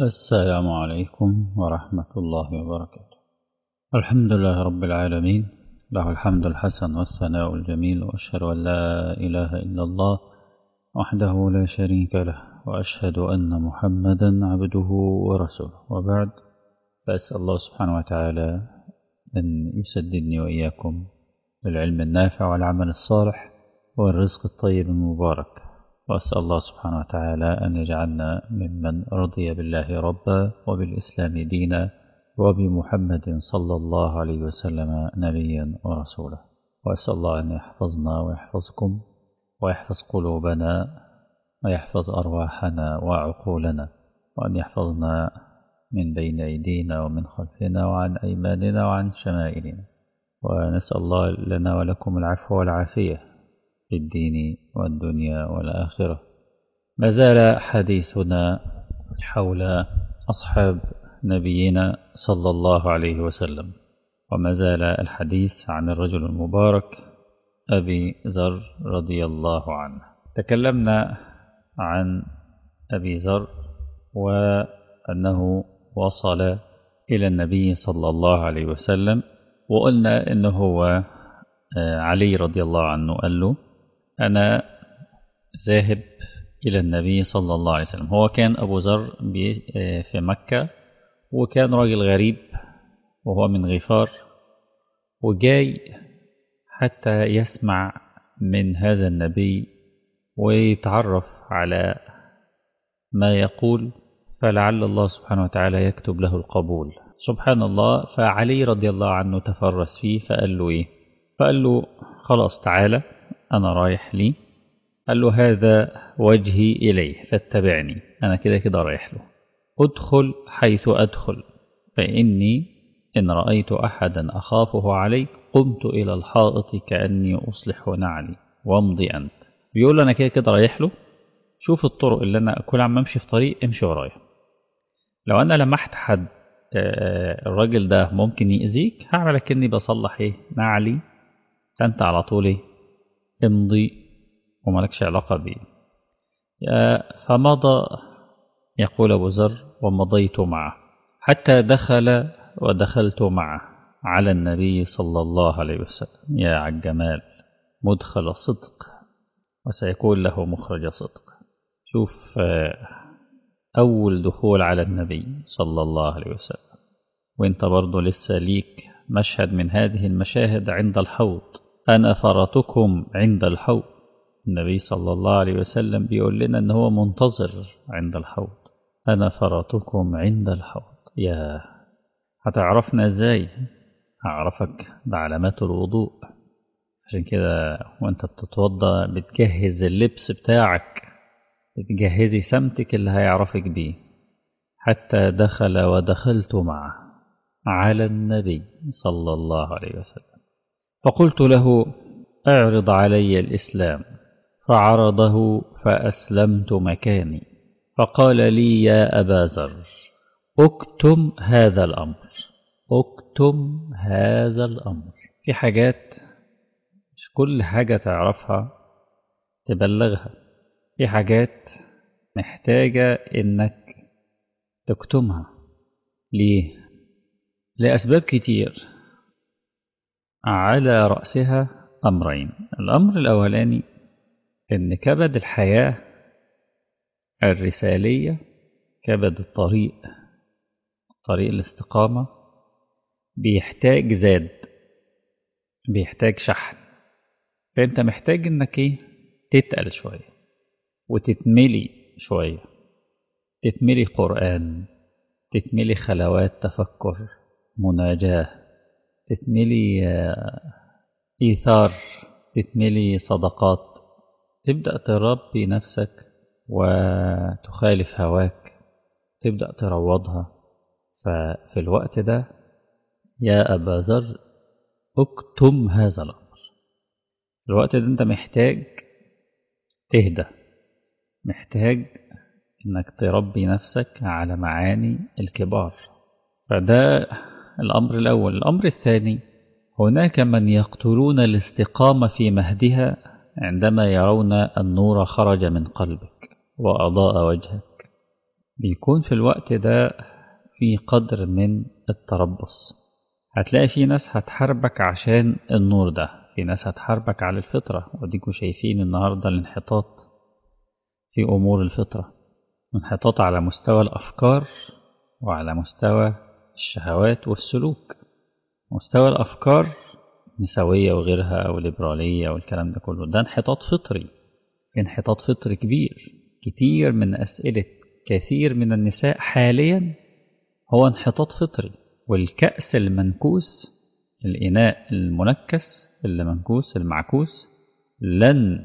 السلام عليكم ورحمة الله وبركاته الحمد لله رب العالمين له الحمد الحسن والثناء الجميل وأشهد أن لا إله إلا الله وحده لا شريك له وأشهد أن محمدا عبده ورسوله وبعد فأسأل الله سبحانه وتعالى أن يسددني وإياكم للعلم النافع والعمل الصالح والرزق الطيب المبارك وأسأل الله سبحانه وتعالى أن يجعلنا ممن رضي بالله ربا وبالإسلام دينا وبمحمد صلى الله عليه وسلم نبيا ورسولا وأسأل الله أن يحفظنا ويحفظكم ويحفظ قلوبنا ويحفظ أرواحنا وعقولنا وأن يحفظنا من بين أيدينا ومن خلفنا وعن أيماننا وعن شمائلنا ونسأل الله لنا ولكم العفو والعافية في الدين والدنيا والآخرة ما زال حديثنا حول أصحاب نبينا صلى الله عليه وسلم وما زال الحديث عن الرجل المبارك أبي ذر رضي الله عنه تكلمنا عن أبي ذر وأنه وصل إلى النبي صلى الله عليه وسلم وقلنا إنه هو علي رضي الله عنه قال له أنا ذاهب إلى النبي صلى الله عليه وسلم هو كان أبو ذر في مكة وكان راجل غريب وهو من غفار وجاي حتى يسمع من هذا النبي ويتعرف على ما يقول فلعل الله سبحانه وتعالى يكتب له القبول سبحان الله فعلي رضي الله عنه تفرس فيه فقال له إيه فقال له خلاص تعالى أنا رايح لي قال له هذا وجهي إليه فاتبعني أنا كده كده رايح له ادخل حيث أدخل فإني إن رأيت أحدا أخافه عليك قمت إلى الحائط كأني أصلح نعلي وامضي أنت بيقول أنا كده كده رايح له شوف الطرق اللي أنا كل عم أمشي في طريق امشي ورايا لو أنا لمحت حد الراجل ده ممكن يأذيك هعمل كأني بصلح إيه نعلي فأنت على طول إيه امضي وملكش علاقة بيه فمضى يقول أبو ذر ومضيت معه حتى دخل ودخلت معه على النبي صلى الله عليه وسلم يا عالجمال مدخل صدق وسيكون له مخرج صدق شوف أول دخول على النبي صلى الله عليه وسلم وانت برضه لسه ليك مشهد من هذه المشاهد عند الحوض أنا فرطكم عند الحوض النبي صلى الله عليه وسلم بيقول لنا أن هو منتظر عند الحوض أنا فرطكم عند الحوض يا هتعرفنا إزاي هعرفك بعلامات الوضوء عشان كده وانت بتتوضى بتجهز اللبس بتاعك بتجهزي سمتك اللي هيعرفك بيه حتى دخل ودخلت معه على النبي صلى الله عليه وسلم فقلت له اعرض علي الإسلام فعرضه فأسلمت مكاني فقال لي يا أبا ذر اكتم هذا الأمر اكتم هذا الأمر في حاجات مش كل حاجة تعرفها تبلغها في حاجات محتاجة إنك تكتمها ليه؟ لأسباب كتير على رأسها أمرين الأمر الأولاني إن كبد الحياة الرسالية كبد الطريق طريق الاستقامة بيحتاج زاد بيحتاج شحن فأنت محتاج إنك إيه تتقل شوية وتتملي شوية تتملي قرآن تتملي خلوات تفكر مناجاه تتملي إيثار تتملي صدقات تبدأ تربي نفسك وتخالف هواك تبدأ تروضها ففي الوقت ده يا أبا ذر اكتم هذا الأمر الوقت ده أنت محتاج تهدى محتاج إنك تربي نفسك على معاني الكبار فده الأمر الأول الأمر الثاني هناك من يقتلون الاستقامة في مهدها عندما يرون النور خرج من قلبك وأضاء وجهك بيكون في الوقت ده في قدر من التربص هتلاقي في ناس هتحاربك عشان النور ده في ناس هتحاربك على الفطرة وديكوا شايفين النهاردة الانحطاط في أمور الفطرة انحطاط على مستوى الأفكار وعلى مستوى الشهوات والسلوك مستوى الأفكار نسوية وغيرها أو ليبرالية والكلام ده كله ده انحطاط فطري في انحطاط فطري كبير كتير من أسئلة كثير من النساء حاليا هو انحطاط فطري والكأس المنكوس الإناء المنكس اللي منكوس المعكوس لن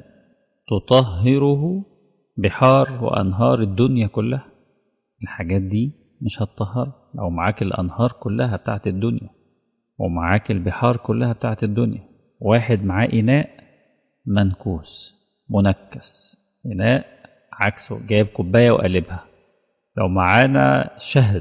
تطهره بحار وأنهار الدنيا كلها الحاجات دي مش هتطهر لو معاك الأنهار كلها بتاعت الدنيا ومعاك البحار كلها بتاعت الدنيا واحد معاه إناء منكوس منكس إناء عكسه جايب كوباية وقلبها لو معانا شهد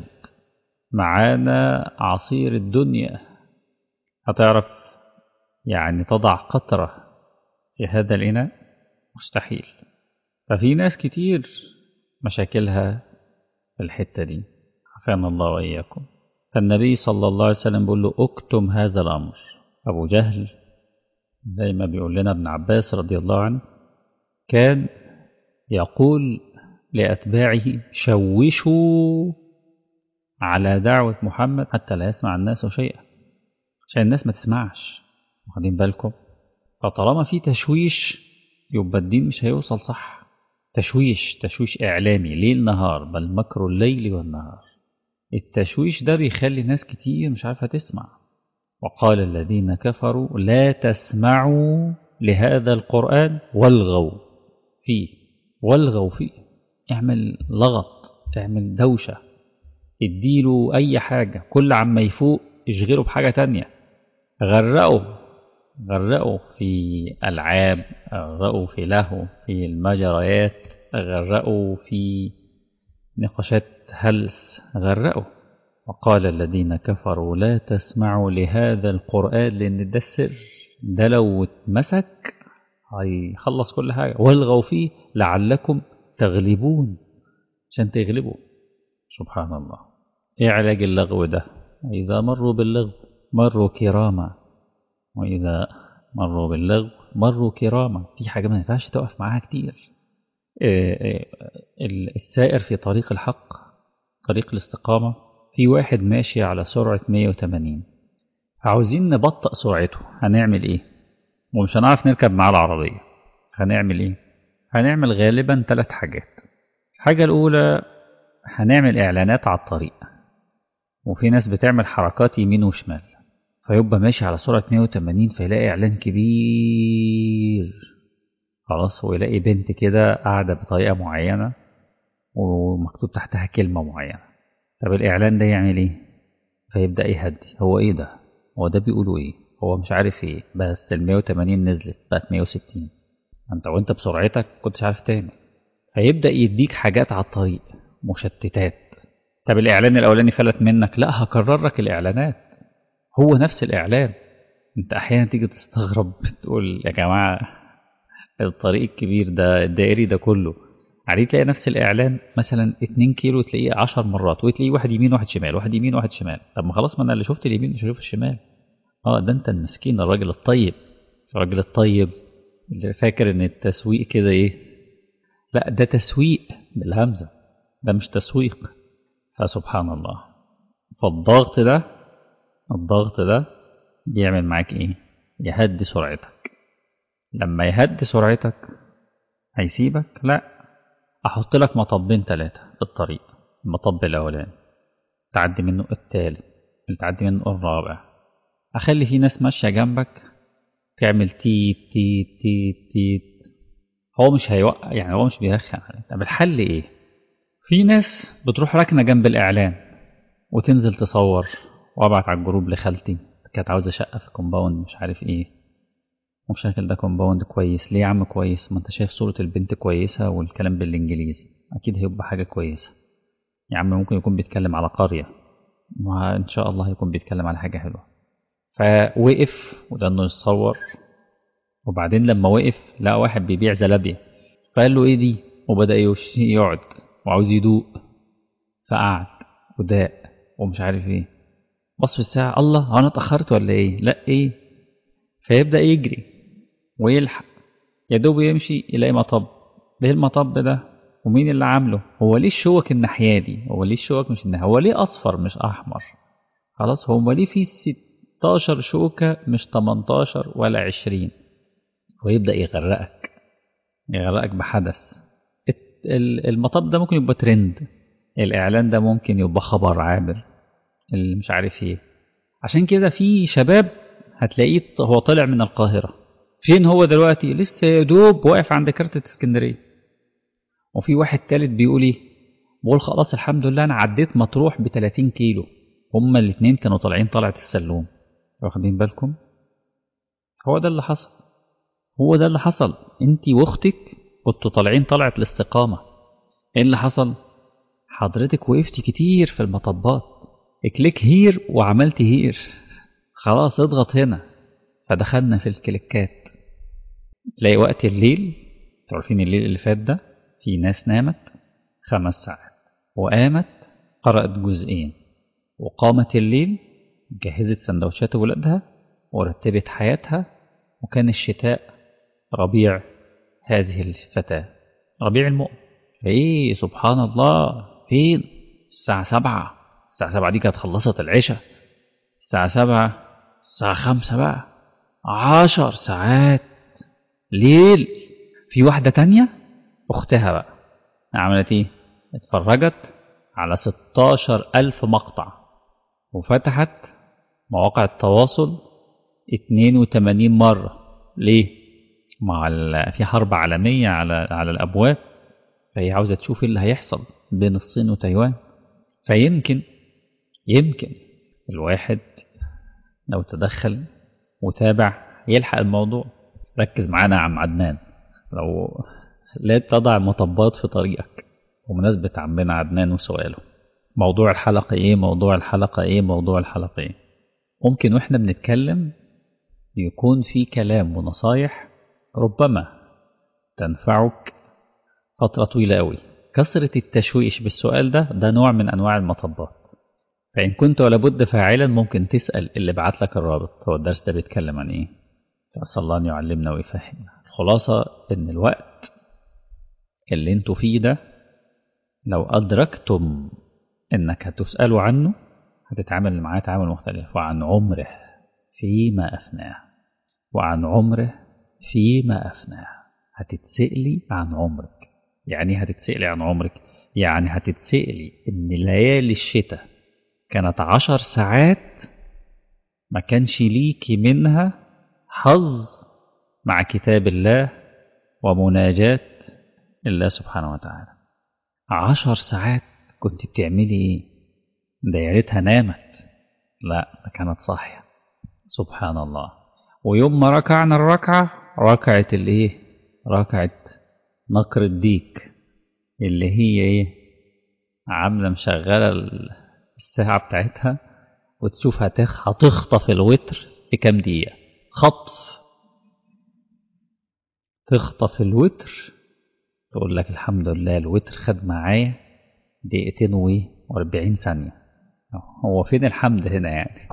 معانا عصير الدنيا هتعرف يعني تضع قطرة في هذا الإناء مستحيل ففي ناس كتير مشاكلها في الحتة دي عافانا الله وإياكم فالنبي صلى الله عليه وسلم بيقول له اكتم هذا الأمر أبو جهل زي ما بيقول لنا ابن عباس رضي الله عنه كان يقول لأتباعه شوشوا على دعوة محمد حتى لا يسمع الناس شيئا عشان الناس ما تسمعش واخدين بالكم فطالما في تشويش يبقى الدين مش هيوصل صح تشويش تشويش إعلامي ليل نهار بل مكر الليل والنهار التشويش ده بيخلي ناس كتير مش عارفة تسمع وقال الذين كفروا لا تسمعوا لهذا القرآن والغوا فيه والغوا فيه اعمل لغط اعمل دوشة اديله أي حاجة كل عما يفوق اشغله بحاجة تانية غرقه غرقوا في ألعاب غرقوا في لهو في المجريات غرقوا في نقاشات هلس غرقوا وقال الذين كفروا لا تسمعوا لهذا القرآن لأن ده السر ده لو اتمسك هيخلص كل حاجة والغوا فيه لعلكم تغلبون عشان تغلبوا سبحان الله ايه علاج اللغو ده إذا مروا باللغو مروا كراما وإذا مروا باللغو مروا كراما في حاجة ما ينفعش تقف معاها كتير السائر في طريق الحق طريق الاستقامة في واحد ماشي على سرعة 180 عاوزين نبطئ سرعته هنعمل ايه ومش هنعرف نركب معاه العربية هنعمل ايه هنعمل غالبا ثلاث حاجات الحاجة الأولى هنعمل إعلانات على الطريق وفي ناس بتعمل حركات يمين وشمال فيبقى ماشي على سرعة 180 فيلاقي إعلان كبير خلاص ويلاقي بنت كده قاعدة بطريقة معينة ومكتوب تحتها كلمة معينة طب الإعلان ده يعمل إيه؟ فيبدأ يهدي هو إيه ده؟ هو ده بيقولوا إيه؟ هو مش عارف إيه بس ال 180 نزلت بقت 160 أنت وأنت بسرعتك كنتش عارف تعمل فيبدأ يديك حاجات على الطريق مشتتات طب الإعلان الأولاني فلت منك لا هكرر لك الإعلانات هو نفس الإعلان أنت أحيانا تيجي تستغرب تقول يا جماعة الطريق الكبير ده الدائري ده كله عليه تلاقي نفس الإعلان مثلا 2 كيلو تلاقيه 10 مرات وتلاقيه واحد يمين واحد شمال واحد يمين واحد شمال طب ما خلاص ما أنا اللي شفت اليمين مش هشوف الشمال اه ده أنت المسكين الراجل الطيب الراجل الطيب اللي فاكر إن التسويق كده إيه لا ده تسويق بالهمزة ده مش تسويق فسبحان الله فالضغط ده الضغط ده بيعمل معاك ايه يهدي سرعتك لما يهدي سرعتك هيسيبك لا احط لك مطبين ثلاثة في الطريق المطب الاولاني تعدي منه التالت اللي تعدي منه الرابع اخلي في ناس ماشية جنبك تعمل تيت تيت تيت تيت هو مش هيوقع يعني هو مش بيرخن عليك طب الحل ايه في ناس بتروح راكنه جنب الاعلان وتنزل تصور وابعت على الجروب لخالتي كانت عاوزه شقه في كومباوند مش عارف ايه وشكل ده كومباوند كويس ليه يا عم كويس ما انت شايف صوره البنت كويسه والكلام بالانجليزي اكيد هيبقى حاجه كويسه يا عم ممكن يكون بيتكلم على قريه وان شاء الله هيكون بيتكلم على حاجه حلوه فوقف وده انه يتصور وبعدين لما وقف لقى واحد بيبيع زلابيا فقال له ايه دي وبدا يقعد وعاوز يدوق فقعد وداق ومش عارف ايه بص في الساعة الله هو انا اتأخرت ولا ايه لا ايه فيبدأ يجري ويلحق يا دوب يمشي يلاقي مطب ايه المطب ده ومين اللي عامله هو ليه الشوك الناحية دي هو ليه الشوك مش الناحية هو ليه أصفر مش أحمر خلاص هو ليه في 16 شوكة مش 18 ولا 20 ويبدأ يغرقك يغرقك بحدث المطب ده ممكن يبقى ترند الإعلان ده ممكن يبقى خبر عابر اللي مش عارف ايه عشان كده في شباب هتلاقيه هو طالع من القاهرة فين هو دلوقتي لسه يا دوب واقف عند كارتة اسكندرية وفي واحد تالت بيقول ايه بقول خلاص الحمد لله انا عديت مطروح ب 30 كيلو هما الاتنين كانوا طالعين طلعة السلوم واخدين بالكم هو ده اللي حصل هو ده اللي حصل انت واختك كنتوا طالعين طلعة الاستقامة ايه اللي حصل حضرتك وقفتي كتير في المطبات اكليك هير وعملت هير خلاص اضغط هنا فدخلنا في الكليكات تلاقي وقت الليل تعرفين الليل اللي فات ده في ناس نامت خمس ساعات وقامت قرأت جزئين وقامت الليل جهزت سندوتشات ولادها ورتبت حياتها وكان الشتاء ربيع هذه الفتاة ربيع المؤمن فايه سبحان الله فين الساعة سبعة الساعة سبعة دي كانت خلصت العشاء الساعة سبعة الساعة خمسة بقى عشر ساعات ليل في واحدة تانية أختها بقى عملت إيه؟ اتفرجت على 16 ألف مقطع وفتحت مواقع التواصل 82 مرة ليه؟ مع في حرب عالمية على على الأبواب فهي عاوزة تشوف اللي هيحصل بين الصين وتايوان فيمكن يمكن الواحد لو تدخل وتابع يلحق الموضوع ركز معانا يا عم عدنان لو لا تضع مطبات في طريقك ومناسبة عمنا عدنان وسؤاله موضوع الحلقة ايه موضوع الحلقة ايه موضوع الحلقة ايه ممكن واحنا بنتكلم يكون في كلام ونصايح ربما تنفعك فترة طويلة قوي كثرة التشويش بالسؤال ده ده نوع من أنواع المطبات فإن كنت ولابد فاعلا ممكن تسأل اللي بعت لك الرابط هو الدرس ده بيتكلم عن إيه فأسأل الله أن يعلمنا ويفهمنا الخلاصة إن الوقت اللي انتوا فيه ده لو أدركتم إنك هتسألوا عنه هتتعامل معاه تعامل مختلف وعن عمره فيما أفناه وعن عمره فيما أفناه هتتسألي عن عمرك يعني هتتسألي عن عمرك يعني هتتسألي إن ليالي الشتاء كانت عشر ساعات ما كانش ليكي منها حظ مع كتاب الله ومناجاة الله سبحانه وتعالى عشر ساعات كنت بتعملي ايه ده يا ريتها نامت لا ده كانت صاحية سبحان الله ويوم ما ركعنا الركعة ركعت الايه ركعت نقر الديك اللي هي ايه عاملة مشغلة الساعة بتاعتها وتشوف هتخ هتخطف الوتر في كام دقيقة خطف تخطف الوتر تقول لك الحمد لله الوتر خد معايا دقيقتين واربعين ثانية هو فين الحمد هنا يعني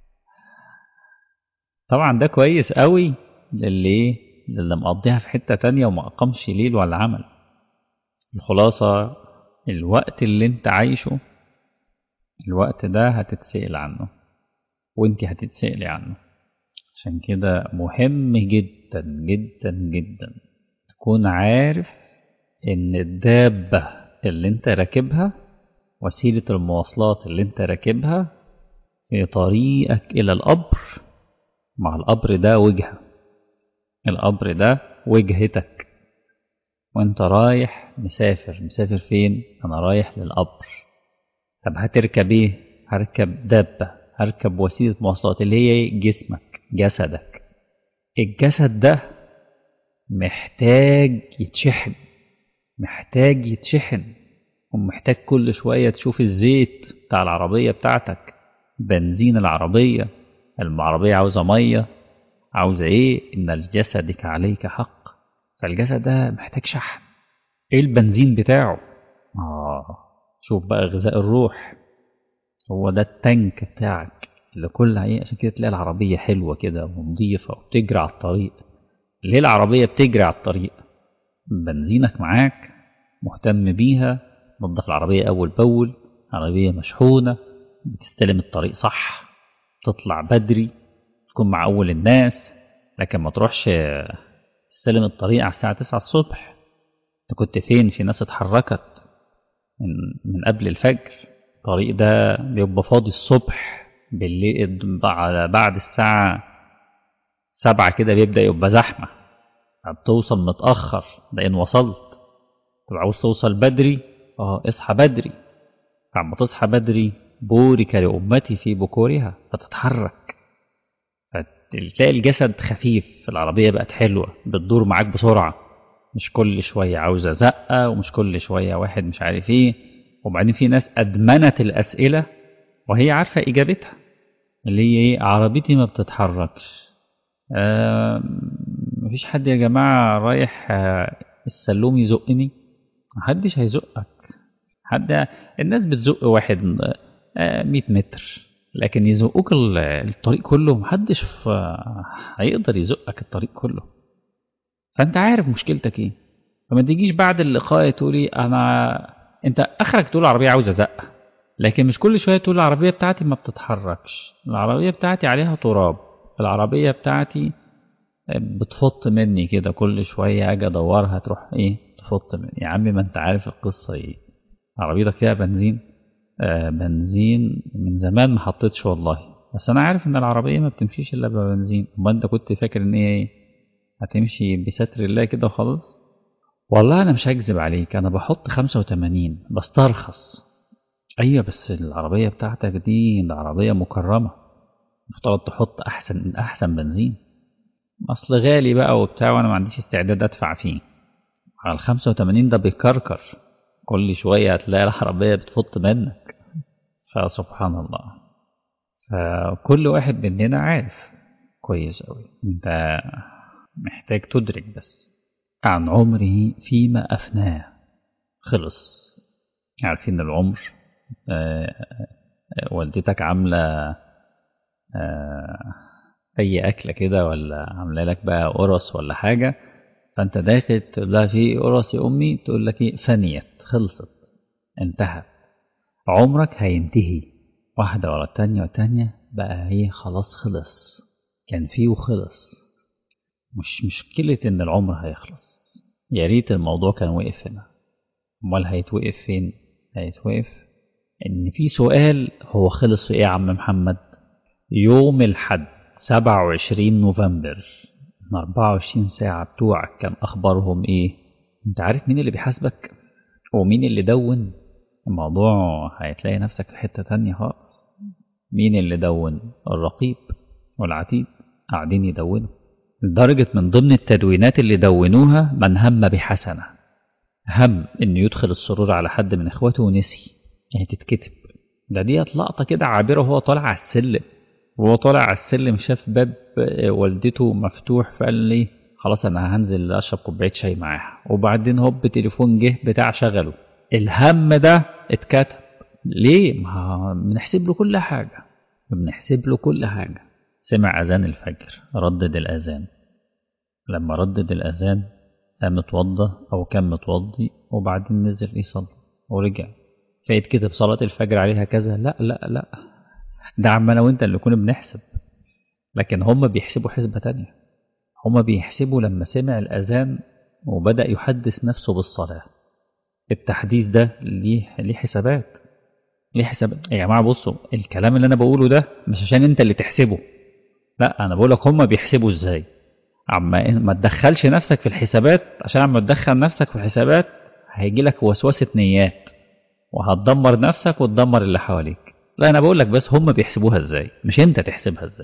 طبعا ده كويس قوي للي للي مقضيها في حتة تانية وما أقامش ليل ولا عمل الخلاصة الوقت اللي انت عايشه الوقت ده هتتسأل عنه وانت هتتسألي عنه عشان كده مهم جدا جدا جدا تكون عارف ان الدابة اللي انت راكبها وسيلة المواصلات اللي انت راكبها في طريقك الى القبر مع القبر ده وجهة القبر ده وجهتك وانت رايح مسافر مسافر فين انا رايح للقبر طب هتركب ايه هركب دابة هركب وسيلة مواصلات اللي هي جسمك جسدك الجسد ده محتاج يتشحن محتاج يتشحن ومحتاج كل شوية تشوف الزيت بتاع العربية بتاعتك بنزين العربية العربية عاوزة مية عاوزة ايه ان لجسدك عليك حق فالجسد ده محتاج شحن ايه البنزين بتاعه اه شوف بقى غذاء الروح هو ده التانك بتاعك اللي كل ايه عشان كده تلاقي العربية حلوة كده ونظيفة وبتجري على الطريق ليه العربية بتجري على الطريق بنزينك معاك مهتم بيها تنظف العربية أول بأول عربية مشحونة بتستلم الطريق صح تطلع بدري تكون مع أول الناس لكن ما تروحش تستلم الطريق على الساعة 9 الصبح انت كنت فين في ناس اتحركت من, من قبل الفجر الطريق ده بيبقى فاضي الصبح بالليل بعد الساعة سبعة كده بيبدأ يبقى زحمة فبتوصل متأخر لأن وصلت طب عاوز توصل بدري اه اصحى بدري فعما تصحى بدري بورك لأمتي في بكورها فتتحرك فتلاقي الجسد خفيف العربية بقت حلوة بتدور معاك بسرعة مش كل شوية عاوزة زقة ومش كل شوية واحد مش عارف ايه وبعدين في ناس أدمنت الأسئلة وهي عارفة إجابتها اللي هي ايه عربيتي ما بتتحركش آه مفيش حد يا جماعة رايح آه السلوم يزقني محدش هيزقك حد الناس بتزق واحد آه 100 متر لكن يزقوك الطريق كله محدش هيقدر يزقك الطريق كله فانت عارف مشكلتك ايه فما تجيش بعد اللقاء تقولي انا انت اخرك تقول العربيه عاوزه زقه لكن مش كل شويه تقول العربيه بتاعتي ما بتتحركش العربيه بتاعتي عليها تراب العربيه بتاعتي بتفط مني كده كل شويه اجي ادورها تروح ايه تفط مني يا عمي ما انت عارف القصه ايه عربيتك فيها بنزين آه بنزين من زمان ما حطيتش والله بس انا عارف ان العربيه ما بتمشيش الا ببنزين امال انت كنت فاكر ان هي ايه هتمشي بستر الله كده وخلاص والله انا مش هكذب عليك انا بحط 85 بسترخص ايوه بس العربيه بتاعتك دي ده عربيه مكرمه مفترض تحط احسن احسن بنزين اصل غالي بقى وبتاع وانا ما عنديش استعداد ادفع فيه على ال 85 ده بيكركر كل شويه هتلاقي العربيه بتفط منك فسبحان الله فكل واحد مننا عارف كويس قوي انت محتاج تدرك بس عن عمره فيما أفناه خلص عارفين العمر آه والدتك عاملة آه أي أكلة كده ولا عاملة لك بقى قرص ولا حاجة فأنت داخل تقول لها في قرص يا أمي تقول لك إيه فنيت خلصت انتهت عمرك هينتهي واحدة ورا التانية والتانية بقى هي خلاص خلص كان فيه وخلص مش مشكلة إن العمر هيخلص يا ريت الموضوع كان وقف هنا أمال هيتوقف فين؟ هيتوقف إن في سؤال هو خلص في إيه يا عم محمد؟ يوم الحد 27 نوفمبر من 24 ساعة بتوعك كان أخبارهم إيه؟ أنت عارف مين اللي بيحاسبك؟ ومين اللي دون؟ الموضوع هيتلاقي نفسك في حتة تانية خالص مين اللي دون؟ الرقيب والعتيد قاعدين يدونوا لدرجة من ضمن التدوينات اللي دونوها من هم بحسنة هم إنه يدخل السرور على حد من إخواته ونسي يعني تتكتب ده ديت لقطة كده عابرة وهو طالع على السلم وهو طالع على السلم شاف باب والدته مفتوح فقال لي خلاص أنا هنزل أشرب كوباية شاي معاها وبعدين هوب تليفون جه بتاع شغله الهم ده اتكتب ليه؟ ما بنحسب له كل حاجة بنحسب له كل حاجة سمع أذان الفجر ردد الأذان لما ردد الأذان قام متوضى أو كان متوضي وبعدين نزل يصلي ورجع فيتكتب صلاة الفجر عليها كذا لا لا لا ده عم أنا وأنت اللي كنا بنحسب لكن هم بيحسبوا حسبة تانية هم بيحسبوا لما سمع الأذان وبدأ يحدث نفسه بالصلاة التحديث ده ليه ليه حسابات ليه حسابات يا جماعة بصوا الكلام اللي أنا بقوله ده مش عشان أنت اللي تحسبه لا انا بقول لك هم بيحسبوا ازاي عما ما تدخلش نفسك في الحسابات عشان عما تدخل نفسك في الحسابات هيجي لك وسوسه نيات وهتدمر نفسك وتدمر اللي حواليك لا انا بقول لك بس هم بيحسبوها ازاي مش انت تحسبها ازاي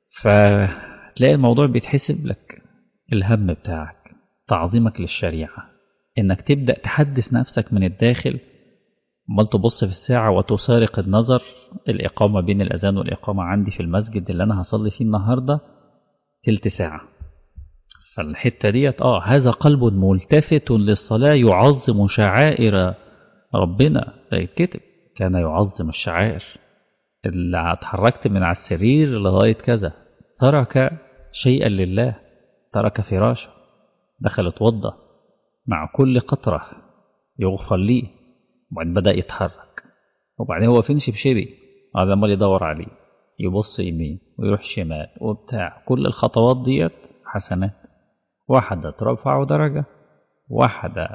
فتلاقي الموضوع بيتحسب لك الهم بتاعك تعظيمك للشريعه انك تبدا تحدث نفسك من الداخل امال تبص في الساعة وتسارق النظر الإقامة بين الأذان والإقامة عندي في المسجد اللي أنا هصلي فيه النهاردة تلت ساعة فالحتة ديت آه هذا قلب ملتفت للصلاة يعظم شعائر ربنا يتكتب كان يعظم الشعائر اللي اتحركت من على السرير لغاية كذا ترك شيئا لله ترك فراشه دخل اتوضى مع كل قطرة يغفر ليه وبعدين بدأ يتحرك وبعدين هو فين شبشبي هذا عمال يدور عليه يبص يمين ويروح شمال وبتاع كل الخطوات ديت حسنات واحدة ترفعه درجة واحدة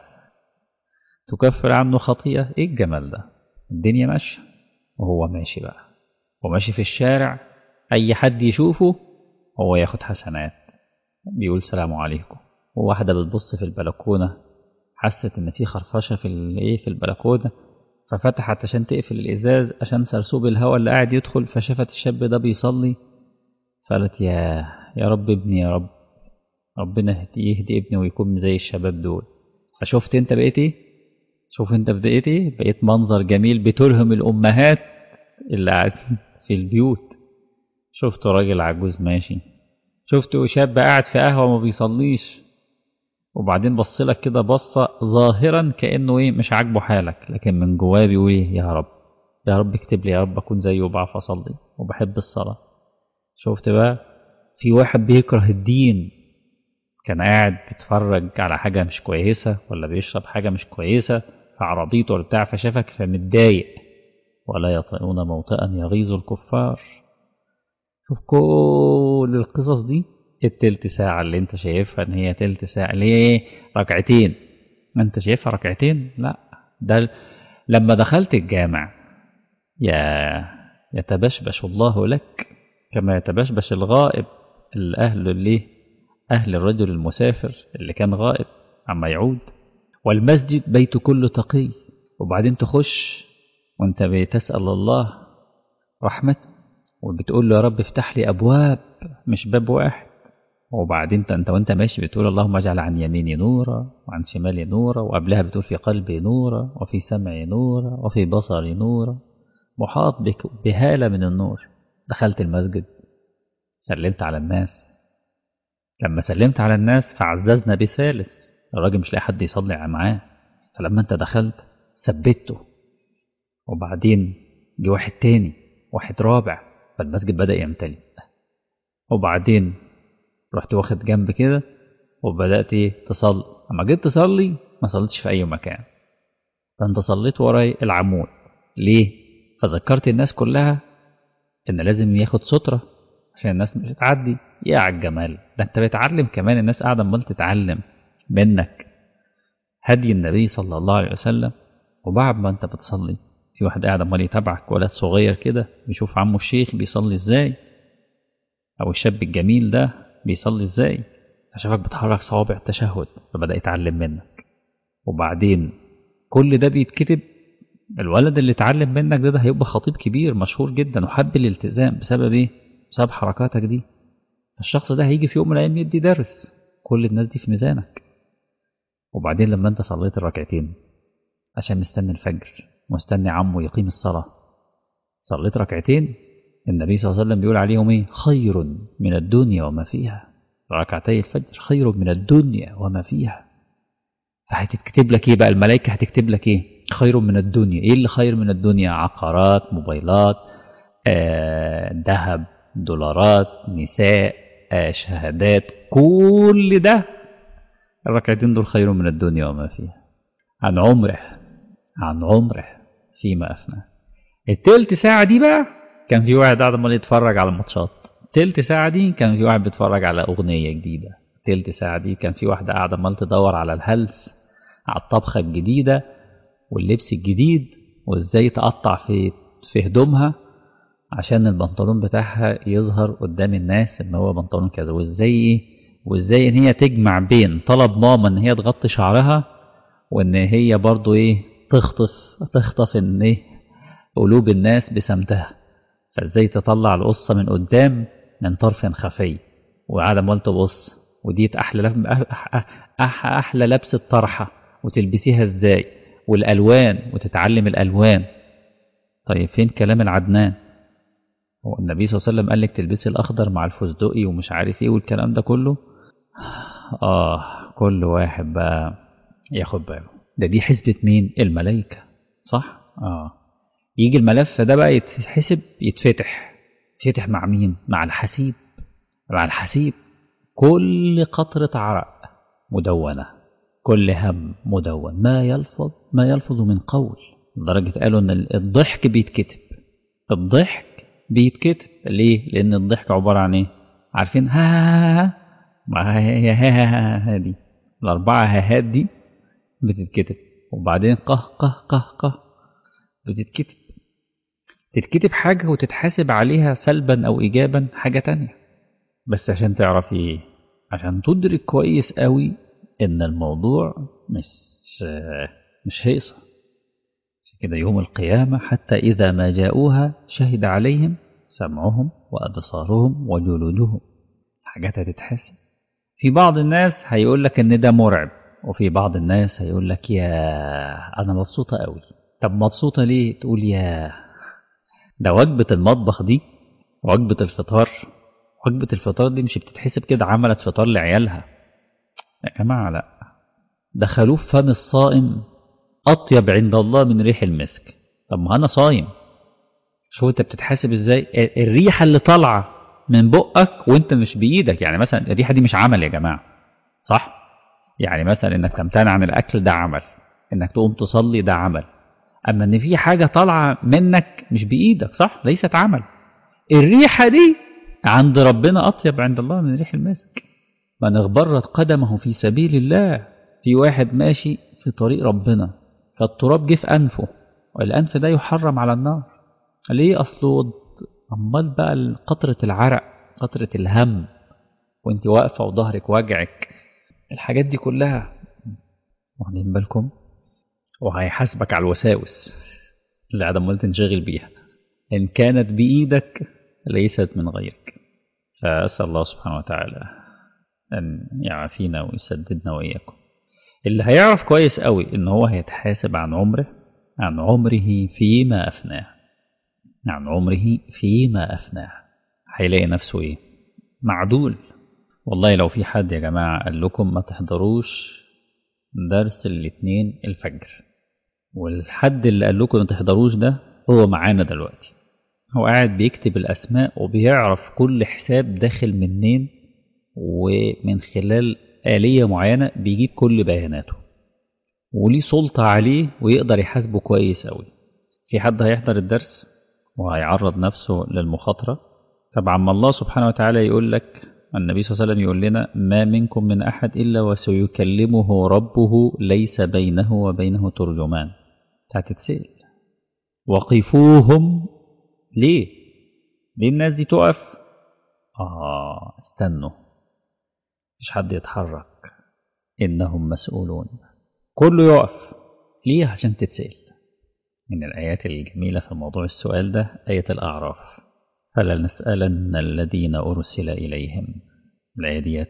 تكفر عنه خطيئة ايه الجمال ده الدنيا ماشية وهو ماشي بقى وماشي في الشارع اي حد يشوفه هو ياخد حسنات بيقول سلام عليكم وواحدة بتبص في البلكونة حست ان في خرفشة في الايه في البلكونة ففتحت عشان تقفل الازاز عشان سرسوب الهواء اللي قاعد يدخل فشافت الشاب ده بيصلي فقالت يا يا رب ابني يا رب ربنا يهدي ابني ويكون زي الشباب دول فشفت انت بقيت ايه شوف انت بقيت ايه بقيت منظر جميل بتلهم الامهات اللي قاعدين في البيوت شفت راجل عجوز ماشي شفت شاب قاعد في قهوه ما بيصليش وبعدين بص لك كده بصه ظاهرا كانه ايه مش عاجبه حالك لكن من جواه بيقول ايه يا رب يا رب اكتب لي يا رب اكون زيه وبعرف اصلي وبحب الصلاه شفت بقى في واحد بيكره الدين كان قاعد بيتفرج على حاجه مش كويسه ولا بيشرب حاجه مش كويسه في عربيته ولا بتاع فشافك فمتضايق ولا يطئون موطئا يغيظ الكفار شوف كل القصص دي التلت ساعة اللي انت شايفها ان هي تلت ساعة ليه ركعتين انت شايفها ركعتين لا ده لما دخلت الجامع يا يتبشبش الله لك كما يتبشبش الغائب الأهل اللي أهل الرجل المسافر اللي كان غائب عما يعود والمسجد بيت كل تقي وبعدين تخش وانت بتسأل الله رحمته وبتقول له يا رب افتح لي أبواب مش باب واحد وبعدين انت وانت ماشي بتقول اللهم اجعل عن يميني نورا وعن شمالي نورا وقبلها بتقول في قلبي نورا وفي سمعي نورا وفي بصري نورا محاط بك بهالة من النور دخلت المسجد سلمت على الناس لما سلمت على الناس فعززنا بثالث الراجل مش لاقي حد يصلي معاه فلما انت دخلت ثبته وبعدين جه واحد تاني واحد رابع فالمسجد بدأ يمتلئ وبعدين رحت واخد جنب كده وبدأت ايه تصلي اما جيت تصلي ما صليتش في اي مكان ده انت صليت وراي العمود ليه فذكرت الناس كلها ان لازم ياخد سترة عشان الناس مش تعدي يا على الجمال ده انت بتعلم كمان الناس قاعدة امال تتعلم منك هدي النبي صلى الله عليه وسلم وبعد ما انت بتصلي في واحد قاعد امال يتابعك ولد صغير كده بيشوف عمه الشيخ بيصلي ازاي او الشاب الجميل ده بيصلي ازاي فشافك بتحرك صوابع التشهد فبدأ يتعلم منك وبعدين كل ده بيتكتب الولد اللي اتعلم منك ده, ده هيبقى خطيب كبير مشهور جدا وحب الالتزام بسبب ايه بسبب حركاتك دي الشخص ده هيجي في يوم من الايام يدي درس كل الناس دي في ميزانك وبعدين لما انت صليت الركعتين عشان مستني الفجر مستني عمه يقيم الصلاة صليت ركعتين النبي صلى الله عليه وسلم بيقول عليهم ايه خير من الدنيا وما فيها ركعتي الفجر خير من الدنيا وما فيها فهتكتب لك ايه بقى الملائكة هتكتب لك ايه خير من الدنيا ايه اللي خير من الدنيا عقارات موبايلات آه، ذهب دولارات نساء آه، شهادات كل ده الركعتين دول خير من الدنيا وما فيها عن عمره عن عمره فيما أفنى التلت ساعة دي بقى كان في واحد قاعد عمال يتفرج على الماتشات تلت ساعة دي كان في واحد بيتفرج على أغنية جديدة تلت ساعة دي كان في واحدة قاعدة عمال تدور على الهلس على الطبخة الجديدة واللبس الجديد وازاي تقطع في في هدومها عشان البنطلون بتاعها يظهر قدام الناس ان هو بنطلون كذا وازاي ايه وازاي ان هي تجمع بين طلب ماما ان هي تغطي شعرها وان هي برضو ايه تخطف تخطف ان ايه قلوب الناس بسمتها فازاي تطلع القصة من قدام من طرف خفي وقاعدة عمال تبص ودي احلى لب... أح... أح... احلى لبس الطرحة وتلبسيها ازاي والالوان وتتعلم الالوان طيب فين كلام العدنان هو النبي صلى الله عليه وسلم قال لك تلبسي الاخضر مع الفستقي ومش عارف ايه والكلام ده كله اه كل واحد بقى ياخد باله ده دي حسبة مين الملائكة صح اه يجي الملف ده بقى يتحسب يتفتح يتفتح مع مين مع الحسيب مع الحسيب كل قطرة عرق مدونة كل هم مدون ما يلفظ ما يلفظ من قول لدرجة قالوا ان الضحك بيتكتب الضحك بيتكتب ليه لان الضحك عبارة عن ايه عارفين ها ما هي ها ها ها, ها دي الاربعة هاهات دي بتتكتب وبعدين قه قه قه قه بتتكتب تتكتب حاجة وتتحاسب عليها سلبا أو إيجابا حاجة تانية بس عشان تعرفي إيه عشان تدرك كويس قوي إن الموضوع مش مش هيصة كده يوم القيامة حتى إذا ما جاءوها شهد عليهم سمعهم وأبصارهم وجلودهم حاجات هتتحاسب في بعض الناس هيقول لك إن ده مرعب وفي بعض الناس هيقول لك يا أنا مبسوطة قوي طب مبسوطة ليه تقول يا ده وجبة المطبخ دي وجبة الفطار وجبة الفطار دي مش بتتحسب كده عملت فطار لعيالها يا جماعة لا ده خلوف فم الصائم أطيب عند الله من ريح المسك طب ما أنا صايم شو أنت بتتحاسب إزاي الريحة اللي طالعة من بقك وأنت مش بإيدك يعني مثلا الريحة دي مش عمل يا جماعة صح يعني مثلا إنك تمتنع عن الأكل ده عمل إنك تقوم تصلي ده عمل أما إن في حاجة طالعة منك مش بإيدك صح ليست عمل الريحة دي عند ربنا أطيب عند الله من ريح المسك من اغبرت قدمه في سبيل الله في واحد ماشي في طريق ربنا فالتراب جه في أنفه والأنف ده يحرم على النار ليه أصله أمال بقى قطرة العرق قطرة الهم وانت واقفة وظهرك واجعك الحاجات دي كلها واخدين بالكم وهيحاسبك على الوساوس اللي عدم تنشغل بيها إن كانت بإيدك ليست من غيرك فأسأل الله سبحانه وتعالى أن يعافينا ويسددنا وإياكم اللي هيعرف كويس قوي إن هو هيتحاسب عن عمره عن عمره فيما أفناه عن عمره فيما أفناه هيلاقي نفسه إيه معدول والله لو في حد يا جماعة قال لكم ما تحضروش درس الاثنين الفجر والحد اللي قال لكم ما تحضروش ده هو معانا دلوقتي هو قاعد بيكتب الأسماء وبيعرف كل حساب داخل منين ومن خلال آلية معينة بيجيب كل بياناته وليه سلطة عليه ويقدر يحاسبه كويس أوي في حد هيحضر الدرس وهيعرض نفسه للمخاطرة طبعا ما الله سبحانه وتعالى يقول لك النبي صلى الله عليه وسلم يقول لنا ما منكم من أحد إلا وسيكلمه ربه ليس بينه وبينه ترجمان هتتسأل وقفوهم ليه ليه الناس دي تقف آه استنوا مش حد يتحرك إنهم مسؤولون كله يقف ليه عشان تتسأل من الآيات الجميلة في موضوع السؤال ده آية الأعراف فلنسألن الذين أرسل إليهم الآية ديت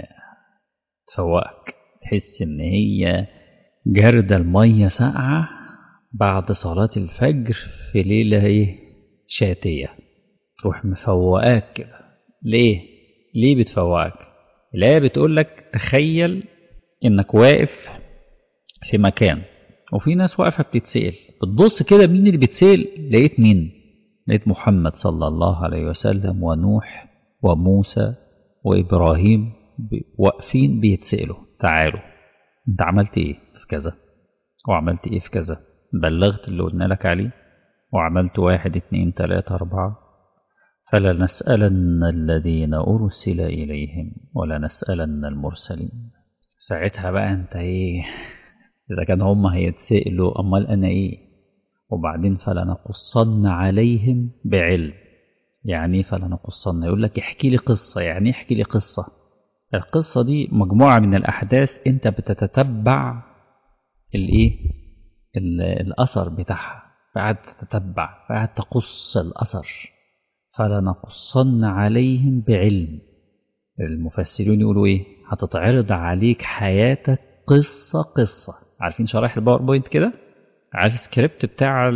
تفوقك تحس إن هي جردة المية ساقعة بعد صلاة الفجر في ليلة إيه شاتية تروح مفوقاك كده ليه؟ ليه بتفوقك؟ الآية بتقول لك تخيل إنك واقف في مكان وفي ناس واقفة بتتسأل بتبص كده مين اللي بتسأل لقيت مين؟ لقيت محمد صلى الله عليه وسلم ونوح وموسى وإبراهيم واقفين بيتسألوا تعالوا انت عملت ايه في كذا وعملت ايه في كذا بلغت اللي قلنا لك عليه وعملت واحد اتنين تلاتة أربعة فلنسألن الذين أرسل إليهم ولنسألن المرسلين ساعتها بقى انت ايه إذا كان هم هيتسألوا أمال أنا ايه وبعدين فلنقصن عليهم بعلم يعني فلنقصن يقول لك احكي لي قصة يعني احكي لي قصة القصة دي مجموعة من الأحداث أنت بتتتبع الإيه الأثر بتاعها فقعد تتتبع فقعد تقص الأثر فلنقصن عليهم بعلم المفسرين يقولوا إيه هتتعرض عليك حياتك قصة قصة عارفين شرايح الباوربوينت كده عارف السكريبت بتاع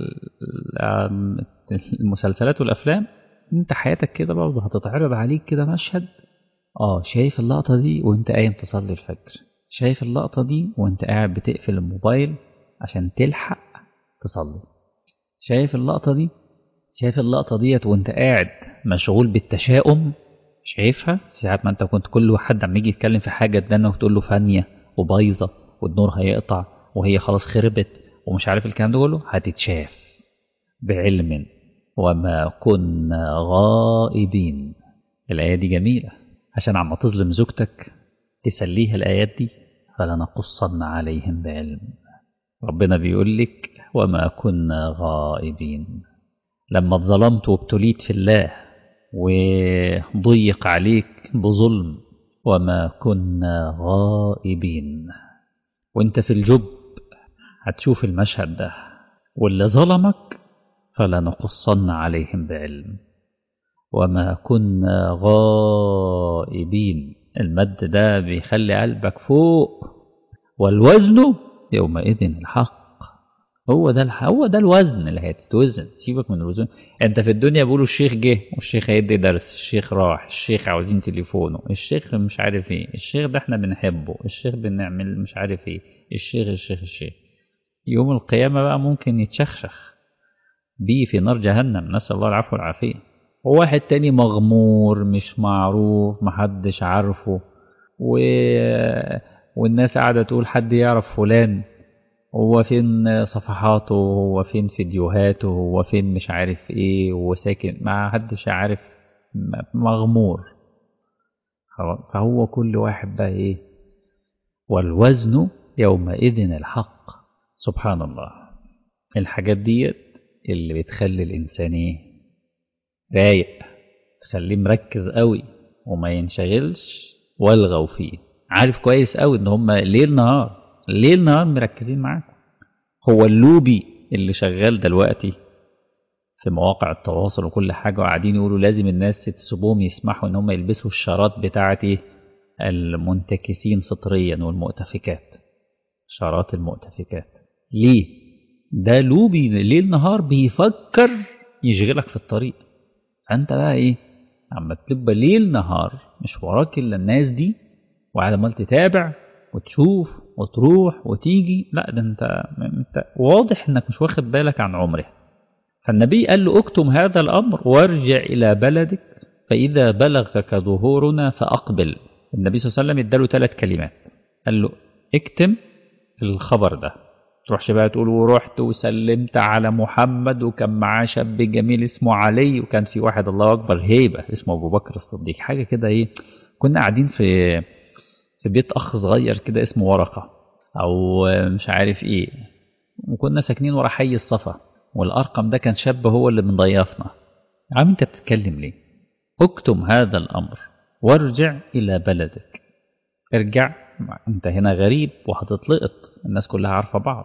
المسلسلات والأفلام انت حياتك كده برضه هتتعرض عليك كده مشهد اه شايف اللقطة دي وانت قايم تصلي الفجر شايف اللقطة دي وانت قاعد بتقفل الموبايل عشان تلحق تصلي شايف اللقطة دي شايف اللقطة ديت وانت قاعد مشغول بالتشاؤم شايفها ساعات ما انت كنت كل حد عم يجي يتكلم في حاجة تدنا وتقول له فانية وبايظة والنور هيقطع وهي خلاص خربت ومش عارف الكلام ده كله هتتشاف بعلم وما كنا غائبين الآية دي جميلة عشان عم تظلم زوجتك تسليها الآيات دي فلنقصن عليهم بعلم ربنا بيقول لك وما كنا غائبين لما اتظلمت وابتليت في الله وضيق عليك بظلم وما كنا غائبين وانت في الجب هتشوف المشهد ده واللي ظلمك فلنقصن عليهم بعلم وما كنا غائبين المد ده بيخلي قلبك فوق والوزن يومئذ الحق هو ده الح... هو ده الوزن اللي هتتوزن سيبك من الوزن انت في الدنيا بيقولوا الشيخ جه والشيخ هيدي درس الشيخ راح الشيخ عاوزين تليفونه الشيخ مش عارف ايه الشيخ ده احنا بنحبه الشيخ بنعمل مش عارف ايه الشيخ الشيخ الشيخ يوم القيامة بقى ممكن يتشخشخ بيه في نار جهنم نسأل الله العفو والعافية وواحد تاني مغمور مش معروف محدش عارفه و... والناس قاعدة تقول حد يعرف فلان هو فين صفحاته هو فين فيديوهاته هو فين مش عارف ايه هو ساكن ما حدش عارف مغمور فهو كل واحد بقى ايه والوزن يومئذ الحق سبحان الله الحاجات ديت اللي بتخلي الانسان ايه رايق تخليه مركز قوي وما ينشغلش والغوا فيه عارف كويس قوي ان هم ليل نهار ليل نهار مركزين معاكم هو اللوبي اللي شغال دلوقتي في مواقع التواصل وكل حاجة وقاعدين يقولوا لازم الناس تسيبوهم يسمحوا ان هم يلبسوا الشارات بتاعة ايه المنتكسين فطريا والمؤتفكات شارات المؤتفكات ليه ده لوبي ليل نهار بيفكر يشغلك في الطريق فانت بقى ايه عم تبقى ليل نهار مش وراك الا الناس دي وعلى ما تتابع وتشوف وتروح وتيجي لا ده انت, انت واضح انك مش واخد بالك عن عمره فالنبي قال له اكتم هذا الامر وارجع الى بلدك فاذا بلغك ظهورنا فاقبل النبي صلى الله عليه وسلم اداله ثلاث كلمات قال له اكتم الخبر ده تروحش بقى تقول ورحت وسلمت على محمد وكان معاه شاب جميل اسمه علي وكان في واحد الله اكبر هيبه اسمه ابو بكر الصديق حاجه كده ايه كنا قاعدين في في بيت اخ صغير كده اسمه ورقه او مش عارف ايه وكنا ساكنين ورا حي الصفا والارقم ده كان شاب هو اللي مضيفنا عم انت بتتكلم ليه اكتم هذا الامر وارجع الى بلدك ارجع انت هنا غريب وهتتلقط الناس كلها عارفه بعض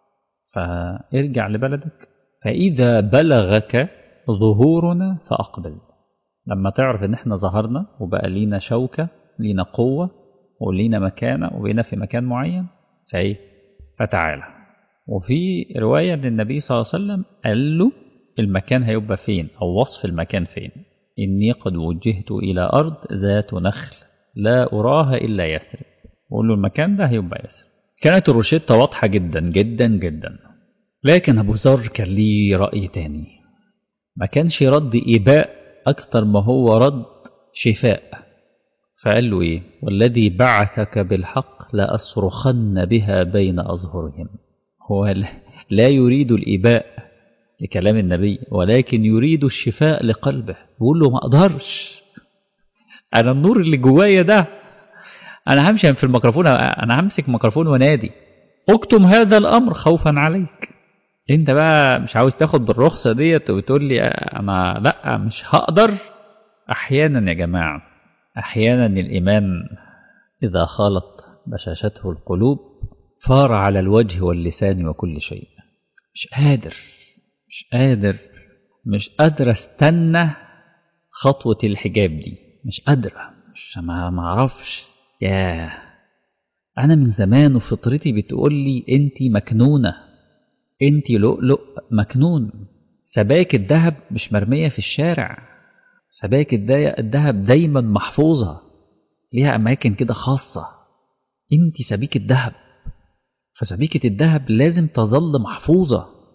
فارجع لبلدك فاذا بلغك ظهورنا فاقبل لما تعرف ان احنا ظهرنا وبقى لينا شوكه لينا قوه ولينا مكانة وبقينا في مكان معين فايه فتعالى وفي رواية للنبي صلى الله عليه وسلم قال له المكان هيبقى فين أو وصف المكان فين إني قد وجهت إلى أرض ذات نخل لا أراها إلا يثرب وقول له المكان ده هيبقى يثرب كانت الروشتة واضحة جدا جدا جدا لكن أبو ذر كان ليه رأي تاني ما كانش رد إيباء أكتر ما هو رد شفاء فقال له إيه والذي بعثك بالحق لأصرخن بها بين أظهرهم هو لا يريد الإباء لكلام النبي ولكن يريد الشفاء لقلبه يقول له ما أقدرش أنا النور اللي جوايا ده أنا همشي في الميكروفون أنا همسك ميكروفون ونادي اكتم هذا الأمر خوفا عليك انت بقى مش عاوز تاخد بالرخصة ديت وتقول لي أنا لأ مش هقدر أحيانا يا جماعة أحيانا الإيمان إذا خالط بشاشته القلوب فار على الوجه واللسان وكل شيء مش قادر مش قادر مش قادر استنى خطوة الحجاب دي مش قادرة مش ما اعرفش ياه أنا من زمان وفطرتي بتقول لي أنت مكنونة أنت لؤلؤ مكنون سباك الذهب مش مرمية في الشارع سباك الذهب دايما محفوظة ليها أماكن كده خاصة أنت سبيك الذهب فسبيكة الذهب لازم تظل محفوظة